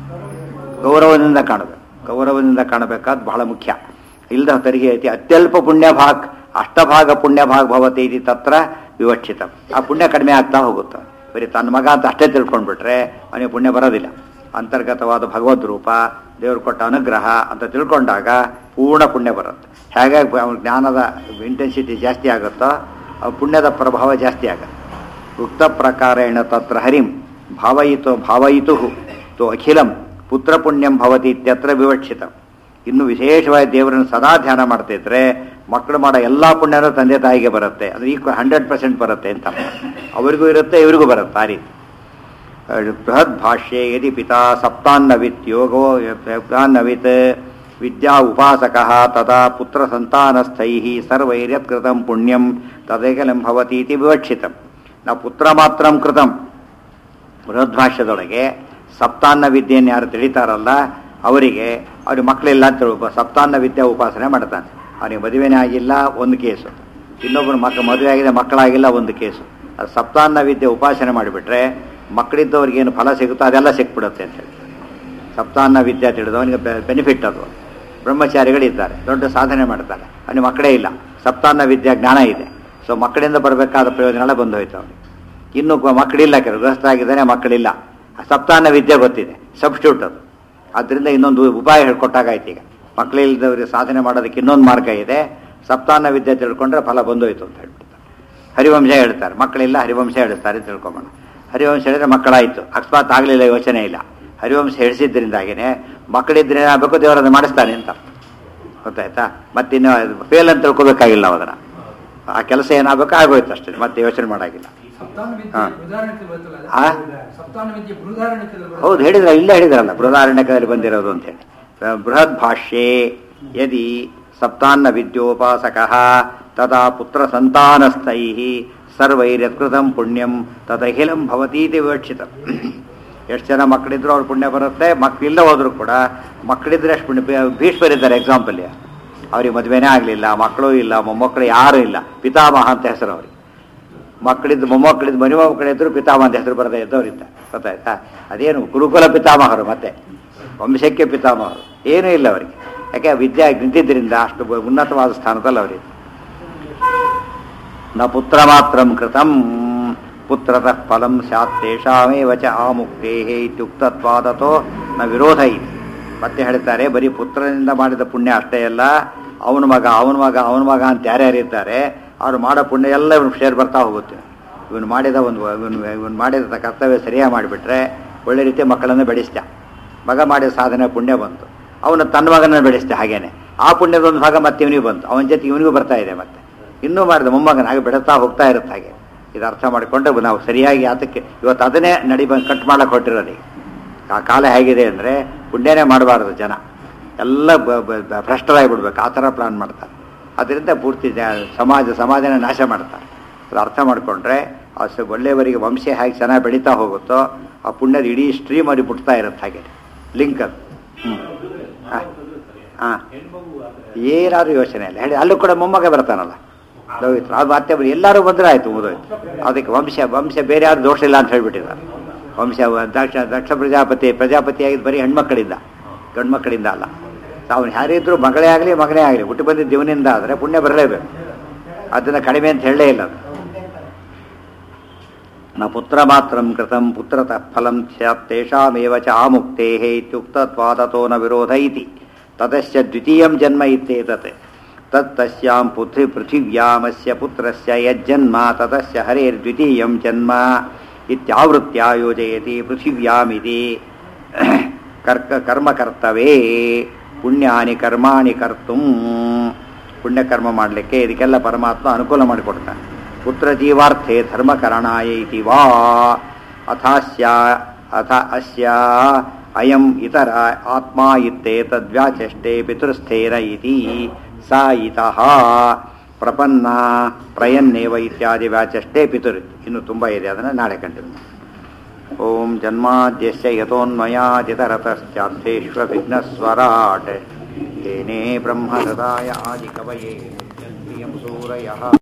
S1: ಗೌರವದಿಂದ ಕಾಣಬೇಕು ಗೌರವದಿಂದ ಕಾಣಬೇಕಾದ್ ಬಹಳ ಮುಖ್ಯ ಇಲ್ಲದ ತರಿಗೆ ಐತಿ ಅತ್ಯಲ್ಪ ಪುಣ್ಯ ಭಾಗ್ ಅಷ್ಟಭಾಗ ಪುಣ್ಯ ಭಾಗ್ ಭವತಿ ಇದು ತತ್ರ ವಿವಕ್ಷಿತ ಆ ಪುಣ್ಯ ಕಡಿಮೆ ಆಗ್ತಾ ಹೋಗುತ್ತೆ ಬರೀ ತನ್ನ ಮಗ ಅಂತ ಅಷ್ಟೇ ತಿಳ್ಕೊಂಡ್ಬಿಟ್ರೆ ಅವನಿಗೆ ಪುಣ್ಯ ಬರೋದಿಲ್ಲ ಅಂತರ್ಗತವಾದ ಭಗವದ್ ರೂಪ ದೇವರು ಕೊಟ್ಟ ಅನುಗ್ರಹ ಅಂತ ತಿಳ್ಕೊಂಡಾಗ ಪೂರ್ಣ ಪುಣ್ಯ ಬರುತ್ತೆ ಹೇಗಾಗಿ ಅವನ ಜ್ಞಾನದ ಇಂಟೆನ್ಸಿಟಿ ಜಾಸ್ತಿ ಆಗುತ್ತೋ ಆ ಪುಣ್ಯದ ಪ್ರಭಾವ ಜಾಸ್ತಿ ಆಗುತ್ತೆ ಉಕ್ತ ಪ್ರಕಾರೇಣ ತತ್ರ ಹರಿಂ ಭಾವಯಿತು ಭಾವಯಿತು ತು ಅಖಿಲಂ ಪುತ್ರ ಪುಣ್ಯಂ ಭವತಿ ಇತ್ಯತ್ರ ವಿವಕ್ಷಿತ ಇನ್ನು ವಿಶೇಷವಾಗಿ ದೇವರನ್ನು ಸದಾ ಧ್ಯಾನ ಮಾಡ್ತಿದ್ರೆ ಮಕ್ಕಳು ಮಾಡೋ ಎಲ್ಲ ಪುಣ್ಯನೂ ತಂದೆ ತಾಯಿಗೆ ಬರುತ್ತೆ ಅದು ಈಕ್ವ ಹಂಡ್ರೆಡ್ ಪರ್ಸೆಂಟ್ ಬರುತ್ತೆ ಅಂತ ಅವರಿಗೂ ಇರುತ್ತೆ ಇವರಿಗೂ ಬರುತ್ತೆ ಆ ರೀತಿ ಬೃಹದ್ ಭಾಷ್ಯೆ ಯದಿ ಪಿತಾ ಸಪ್ತಾನ್ನವಿತ್ ಯೋಗೋ ಸಪ್ತಾನ್ನವಿತ್ ವಿದ್ಯಾ ಉಪಾಸಕ ತದಾ ಪುತ್ರ ಸಂತಾನಸ್ಥೈ ಸರ್ವೈರ್ಯತ್ಕೃತಂ ಪುಣ್ಯಂ ತದೇಕಲಂ ಭವತಿ ಇತಿ ವಿವಕ್ಷಿತಂ ನಾವು ಪುತ್ರ ಮಾತ್ರಂ ಕೃತಂ ಬೃಹದ್ಭಾಷ್ಯದೊಳಗೆ ಸಪ್ತಾನ್ನ ವಿದ್ಯೆಯನ್ನು ಯಾರು ತಿಳಿತಾರಲ್ಲ ಅವರಿಗೆ ಅವ್ರಿಗೆ ಮಕ್ಕಳಿಲ್ಲ ಅಂತ ತಿಳ್ಕೊ ಸಪ್ತಾನ್ನ ವಿದ್ಯೆ ಉಪಾಸನೆ ಮಾಡ್ತಾನೆ ಅವನಿಗೆ ಮದುವೆನೇ ಆಗಿಲ್ಲ ಒಂದು ಕೇಸು ಇನ್ನೊಬ್ಬರು ಮಕ್ಕ ಮದುವೆ ಆಗಿದೆ ಮಕ್ಕಳಾಗಿಲ್ಲ ಒಂದು ಕೇಸು ಅದು ಸಪ್ತಾನ್ನ ವಿದ್ಯೆ ಉಪಾಸನೆ ಮಾಡಿಬಿಟ್ರೆ ಮಕ್ಕಳಿದ್ದವ್ರಿಗೆ ಏನು ಫಲ ಸಿಗುತ್ತೋ ಅದೆಲ್ಲ ಸಿಕ್ಬಿಡುತ್ತೆ ಅಂತ ಹೇಳಿ ಸಪ್ತಾನ್ನ ವಿದ್ಯೆ ತಿಳಿದು ಅವನಿಗೆ ಬೆನಿಫಿಟ್ ಅದು ಬ್ರಹ್ಮಚಾರಿಗಳಿದ್ದಾರೆ ದೊಡ್ಡ ಸಾಧನೆ ಮಾಡ್ತಾರೆ ಅವನಿಗೆ ಮಕ್ಕಳೇ ಇಲ್ಲ ಸಪ್ತಾನ್ನ ವಿದ್ಯಾ ಜ್ಞಾನ ಇದೆ ಸೊ ಮಕ್ಕಳಿಂದ ಬರಬೇಕಾದ ಪ್ರಯೋಜನ ಬಂದು ಹೋಯ್ತು ಅವನಿಗೆ ಇನ್ನು ಕ- ಮಕ್ಕಳಿಲ್ಲ ಕೆಲವು ಗೃಹಸ್ಥರಾಗಿದ್ದಾನೆ ಮಕ್ಕಳಿಲ್ಲ ಆ ಸಪ್ತಾನ್ನ ವಿದ್ಯೆ ಗೊತ್ತಿದೆ ಸಬ್ಸ್ಟ್ಯೂಟ್ ಅದು ಆದ್ದರಿಂದ ಇನ್ನೊಂದು ಉಪಾಯ ಹೇಳ್ಕೊಟ್ಟಾಗಾಯ್ತು ಈಗ ಮಕ್ಕಳಿಲ್ಲದವರಿಗೆ ಸಾಧನೆ ಮಾಡೋದಕ್ಕೆ ಇನ್ನೊಂದು ಮಾರ್ಗ ಇದೆ ಸಪ್ತಾನ್ನ ವಿದ್ಯೆ ತಿಳ್ಕೊಂಡ್ರೆ ಫಲ ಬಂದೋಯ್ತು ಅಂತ ಹೇಳ್ಬಿಡ್ತಾರೆ ಹರಿವಂಶ ಹೇಳ್ತಾರೆ ಮಕ್ಕಳಿಲ್ಲ ಹರಿವಂಶ ಹೇಳ್ತಾರೆ ತಿಳ್ಕೊಂಬೋಣ ಹರಿವಂಶ ಹೇಳಿದ್ರೆ ಮಕ್ಕಳಾಯಿತು ಅಕಸ್ಮಾತ್ ಆಗಲಿಲ್ಲ ಯೋಚನೆ ಇಲ್ಲ ಹರಿವಂಶ ಹೇಳಿಸಿದ್ರಿಂದಾಗಿನೇ ಮಕ್ಕಳಿದ್ರೆ ಏನಾಗಬೇಕು ದೇವರನ್ನು ಮಾಡಿಸ್ತಾನೆ ಅಂತ ಗೊತ್ತಾಯ್ತಾ ಮತ್ತಿನ್ನು ಫೇಲ್ ಅಂತ ತಿಳ್ಕೊಬೇಕಾಗಿಲ್ಲ ನಾವು ಅದನ್ನ ಆ ಕೆಲಸ ಏನಾಗಬೇಕು ಆಗೋಯ್ತು ಅಷ್ಟೇ ಮತ್ತೆ ಯೋಚನೆ ಮಾಡಾಗಿಲ್ಲ
S6: ಸಪ್ತಾನ
S1: ಹಾ.
S6: ವಿದ್ಯೆ ಬೃಹದಾರಣ್ಯಕ್ಕೆ ಬರ್ತಲ್ಲ ಅದು?
S1: ಆ?
S6: ಸಪ್ತಾನ ವಿದ್ಯೆ ಬೃಹದಾರಣ್ಯಕ್ಕೆ ಬರ್ತಲ್ಲ?
S1: ಹೌದು ಹೇಳಿದ್ರ ಇಲ್ಲೇ ಹೇಳಿದ್ರಲ್ಲ ಬೃಹದಾರಣ್ಯಕದಲ್ಲಿ ಬಂದಿರೋದು ಅಂತೇಳಿ ಬೃಹದ್ ಭಾಷ್ಯೆ ಯದಿ ಸಪ್ತಾನ್ನ ವಿದ್ಯೋಪಾಸಕ ತದಾ ಪುತ್ರ ಸಂತಾನಸ್ಥೈ ಸರ್ವೈರ್ಯತ್ಕೃತಂ ಪುಣ್ಯಂ ತದಖಿಲಂ ಭವತೀತಿ ವಿವಕ್ಷಿತ ಎಷ್ಟು ಜನ ಮಕ್ಕಳಿದ್ರು ಅವ್ರ ಪುಣ್ಯ ಬರುತ್ತೆ ಮಕ್ಕಳಿಲ್ಲ ಹೋದ್ರು ಕೂಡ ಮಕ್ಕಳಿದ್ರೆ ಅಷ್ಟು ಪುಣ್ಯ ಭೀಷ್ಮರಿದ್ದಾರೆ ಎಕ್ಸಾಂಪಲ್ ಅವ್ರಿಗೆ ಮದುವೆನೇ ಆಗಲಿಲ್ಲ ಮಕ್ಕಳು ಇಲ್ಲ ಮೊಮ್ಮಕ್ಕಳು ಯಾರೂ ಇಲ್ಲ ಪಿತಾಮಹ ಅಂತ ಹೆಸರು ಅವ್ರಿಗೆ ಮಕ್ಕಳಿದ್ದು ಮೊಮ್ಮಕ್ಕಳಿದ್ದು ಮನೆ ಮಕ್ಕಳಿದ್ರು ಪಿತಾಮಹ ಅಂತ ಹೆಸರು ಬರದೇ ಇದ್ದವರಿದ್ದ ಗೊತ್ತಾಯ್ತಾ ಅದೇನು ಗುರುಕುಲ ಪಿತಾಮಹರು ಮತ್ತೆ ವಂಶಕ್ಕೆ ಪಿತಾಮಹರು ಏನೂ ಇಲ್ಲ ಅವರಿಗೆ ಯಾಕೆ ವಿದ್ಯೆ ನಿಂತಿದ್ದರಿಂದ ಅಷ್ಟು ಬ- ಉನ್ನತವಾದ ಸ್ಥಾನದಲ್ಲಿ ಅವರಿಗೆ ನ ಪುತ್ರ ಮಾತ್ರಂ ಕೃತಂ ಪುತ್ರತಃ ಫಲಂ ಸ್ಯಾತ್ ತೇಷಾಮೇವ ಚ ಆಮುಕ್ತೇ ಇತ್ಯುಕ್ತತ್ವಾದತೋ ನ ವಿರೋಧ ಇತಿ ಮತ್ತೆ ಹೇಳ್ತಾರೆ ಬರೀ ಪುತ್ರನಿಂದ ಮಾಡಿದ ಪುಣ್ಯ ಅಷ್ಟೇ ಅಲ್ಲ ಅವನ ಮಗ ಅವನ ಮಗ ಅವನ ಮಗ ಅಂತ ಯಾರ್ಯಾರು ಇರ್ತಾರೆ ಅವ್ರು ಮಾಡೋ ಪುಣ್ಯ ಎಲ್ಲ ಇವನು ಶೇರ್ ಬರ್ತಾ ಹೋಗುತ್ತೆ ಇವನು ಮಾಡಿದ ಒಂದು ಇವನು ಇವನು ಮಾಡಿದ ಕರ್ತವ್ಯ ಸರಿಯಾಗಿ ಮಾಡಿಬಿಟ್ರೆ ಒಳ್ಳೆ ರೀತಿ ಮಕ್ಕಳನ್ನು ಬೆಳೆಸ್ತ ಮಗ ಮಾಡಿದ ಸಾಧನೆ ಪುಣ್ಯ ಬಂತು ಅವನು ತನ್ನ ಮಗನ ಬೆಳೆಸ್ತೆ ಹಾಗೇನೆ ಆ ಪುಣ್ಯದ ಒಂದು ಭಾಗ ಮತ್ತೆ ಇವನಿಗೆ ಬಂತು ಅವನ ಜೊತೆ ಇವನಿಗೂ ಬರ್ತಾ ಇದೆ ಮತ್ತೆ ಇನ್ನೂ ಮಾಡಿದ ಮೊಮ್ಮಗನ ಹಾಗೆ ಬೆಳೀತಾ ಹೋಗ್ತಾ ಇರುತ್ತೆ ಹಾಗೆ ಇದು ಅರ್ಥ ಮಾಡಿಕೊಂಡು ನಾವು ಸರಿಯಾಗಿ ಆತಕ್ಕೆ ಇವತ್ತು ಅದನ್ನೇ ನಡಿ ಬಂದು ಕಟ್ ಮಾಡಕ್ಕೆ ಹೊಟ್ಟಿರೋದು ಈಗ. ಆ ಕಾಲ ಹೇಗಿದೆ ಅಂದರೆ ಪುಣ್ಯನೇ ಮಾಡಬಾರ್ದು ಜನ ಎಲ್ಲ ಬ- ಬ- ಬ- ಭ್ರಷ್ಟರಾಗಿಬಿಡ್ಬೇಕು ಆ ಥರ ಪ್ಲಾನ್ ಮಾಡ್ತಾರೆ ಅದರಿಂದ ಪೂರ್ತಿ ಜ- ಸಮಾಜ ಸಮಾಜನ ನಾಶ ಮಾಡ್ತಾರೆ ಅದು ಅರ್ಥ ಮಾಡಿಕೊಂಡ್ರೆ ಆ ಸ ಒಳ್ಳೆಯವರಿಗೆ ವಂಶ ಹೇಗೆ ಚೆನ್ನಾಗಿ ಬೆಳೀತಾ ಹೋಗುತ್ತೋ ಆ ಪುಣ್ಯದ ಇಡೀ ಸ್ಟ್ರೀಮ್ ಅವ್ರಿಗೆ ಬಿಡ್ತಾ ಇರುತ್ತೆ ಹಾಗೆ ಲಿಂಕ್ ಅದು ಹ್ಞೂ ಹಾಂ ಏನಾದ್ರು ಯೋಚನೆ ಇಲ್ಲ ಹೇಳಿ ಅಲ್ಲೂ ಕೂಡ ಮೊಮ್ಮಗ ಬರ್ತಾನಲ್ಲ ಲೋಹಿತ್ರ ಅದು ಮತ್ತೆ ಬರೀ ಎಲ್ಲರೂ ಬಂದ್ರೆ ಆಯ್ತು ಮುಗಿದೋಯ್ತು ಅದಕ್ಕೆ ವಂಶ ವಂಶ ಬೇರೆ ಯಾರು ದೋಷ ಇಲ್ಲ ಅಂತ ಹೇಳ್ಬಿಟ್ಟಿದ್ದಾರೆ ವಂಶ ದಕ್ಷ ದಕ್ಷ ಪ್ರಜಾಪತಿ ಪ್ರಜಾಪತಿಯಾಗಿದ್ದು ಬರೀ ಹೆಣ್ಮಕ್ಕಳಿಂದ ಗಂಡ್ಮಕ್ಕಳಿಂದ ಅಲ್ಲ ಅವನು ಯಾರಿದ್ರು ಮಗಳೇ ಆಗಲಿ ಮಗನೇ ಆಗಲಿ ಹುಟ್ಟು ಬಂದಿದ್ದ ಇವನಿಂದ ಆದರೆ ಪುಣ್ಯ ಬರಲೇಬೇಕು ಅದನ್ನು ಕಡಿಮೆ ಅಂತ ಹೇಳಲೇ ಇಲ್ಲ ಅದು ನ ಪುತ್ರ ಮಾತ್ರಂ ಕೃತಂ ಪುತ್ರತಃ ಫಲಂ ಸ್ಯಾತ್ ತೇಷಾಮೇವ ಚ ಆಮುಕ್ತೇ ಇತ್ಯುಕ್ತತ್ವಾದತೋ ನ ವಿರೋಧ ಇತಿ ತತಶ್ಚ ದ್ವಿತೀಯಂ ಜನ್ಮ ಇತ್ಯೇತತ್ ತತ್ ತಸ್ಯಾಂ ಪೃಥಿ ಪೃಥಿವ್ಯಾಮಸ್ಯ ಪುತ್ರಸ್ಯ ಯಜ್ಜನ್ಮ ತತಸ್ಯ ಹರೇರ್ದ್ವಿತೀಯಂ ಜನ್ಮ ಇತ್ಯಾವೃತ್ಯ ಯೋಜಯತಿ ಪೃಥಿವ್ಯಾಮಿತಿ ಕರ್ಕ ಕರ್ಮಕರ್ತವೇ ಪುಣ್ಯಾನಿ ಕರ್ಮಾಣಿ ಕರ್ತುಂ ಪುಣ್ಯಕರ್ಮ ಮಾಡಲಿಕ್ಕೆ ಇದಕ್ಕೆಲ್ಲ ಪರಮಾತ್ಮ ಅನುಕೂಲ ಮಾಡಿಕೊಡ್ತಾನೆ ಪುತ್ರ ಜೀವಾರ್ಥೆ ಧರ್ಮಕರಣಾಯ ಇತಿ ವಾ ಅಥಾಸ್ಯ ಅಥ ಅಸ್ಯ ಅಯಂ ಇತರ ಆತ್ಮ ಇತ್ತೇ ತದ್ವ್ಯಾಚಷ್ಟೇ ಪಿತೃಸ್ಥೇನ ಇತಿ ಸ ಇತಃ ಪ್ರಪನ್ನ ಪ್ರಯನ್ನೇವ ಇತ್ಯಾದಿ ವ್ಯಾಚಷ್ಟೇ ಪಿತುರ್ ಇನ್ನು ತುಂಬ ಇದೆ ಅದನ್ನು ನಾಳೆ ಕಂಟಿನ್ಯೂ ಓಂ ಜನ್ಮಾದ್ಯಸ್ಯ ಯತೋನ್ಮಯಾಜಿತರತಶ್ಚಾರ್ಥೇष्वभिघ्नस्वराट् तेने ब्रह्महृदाय आदिकवये प्रियं सूरयः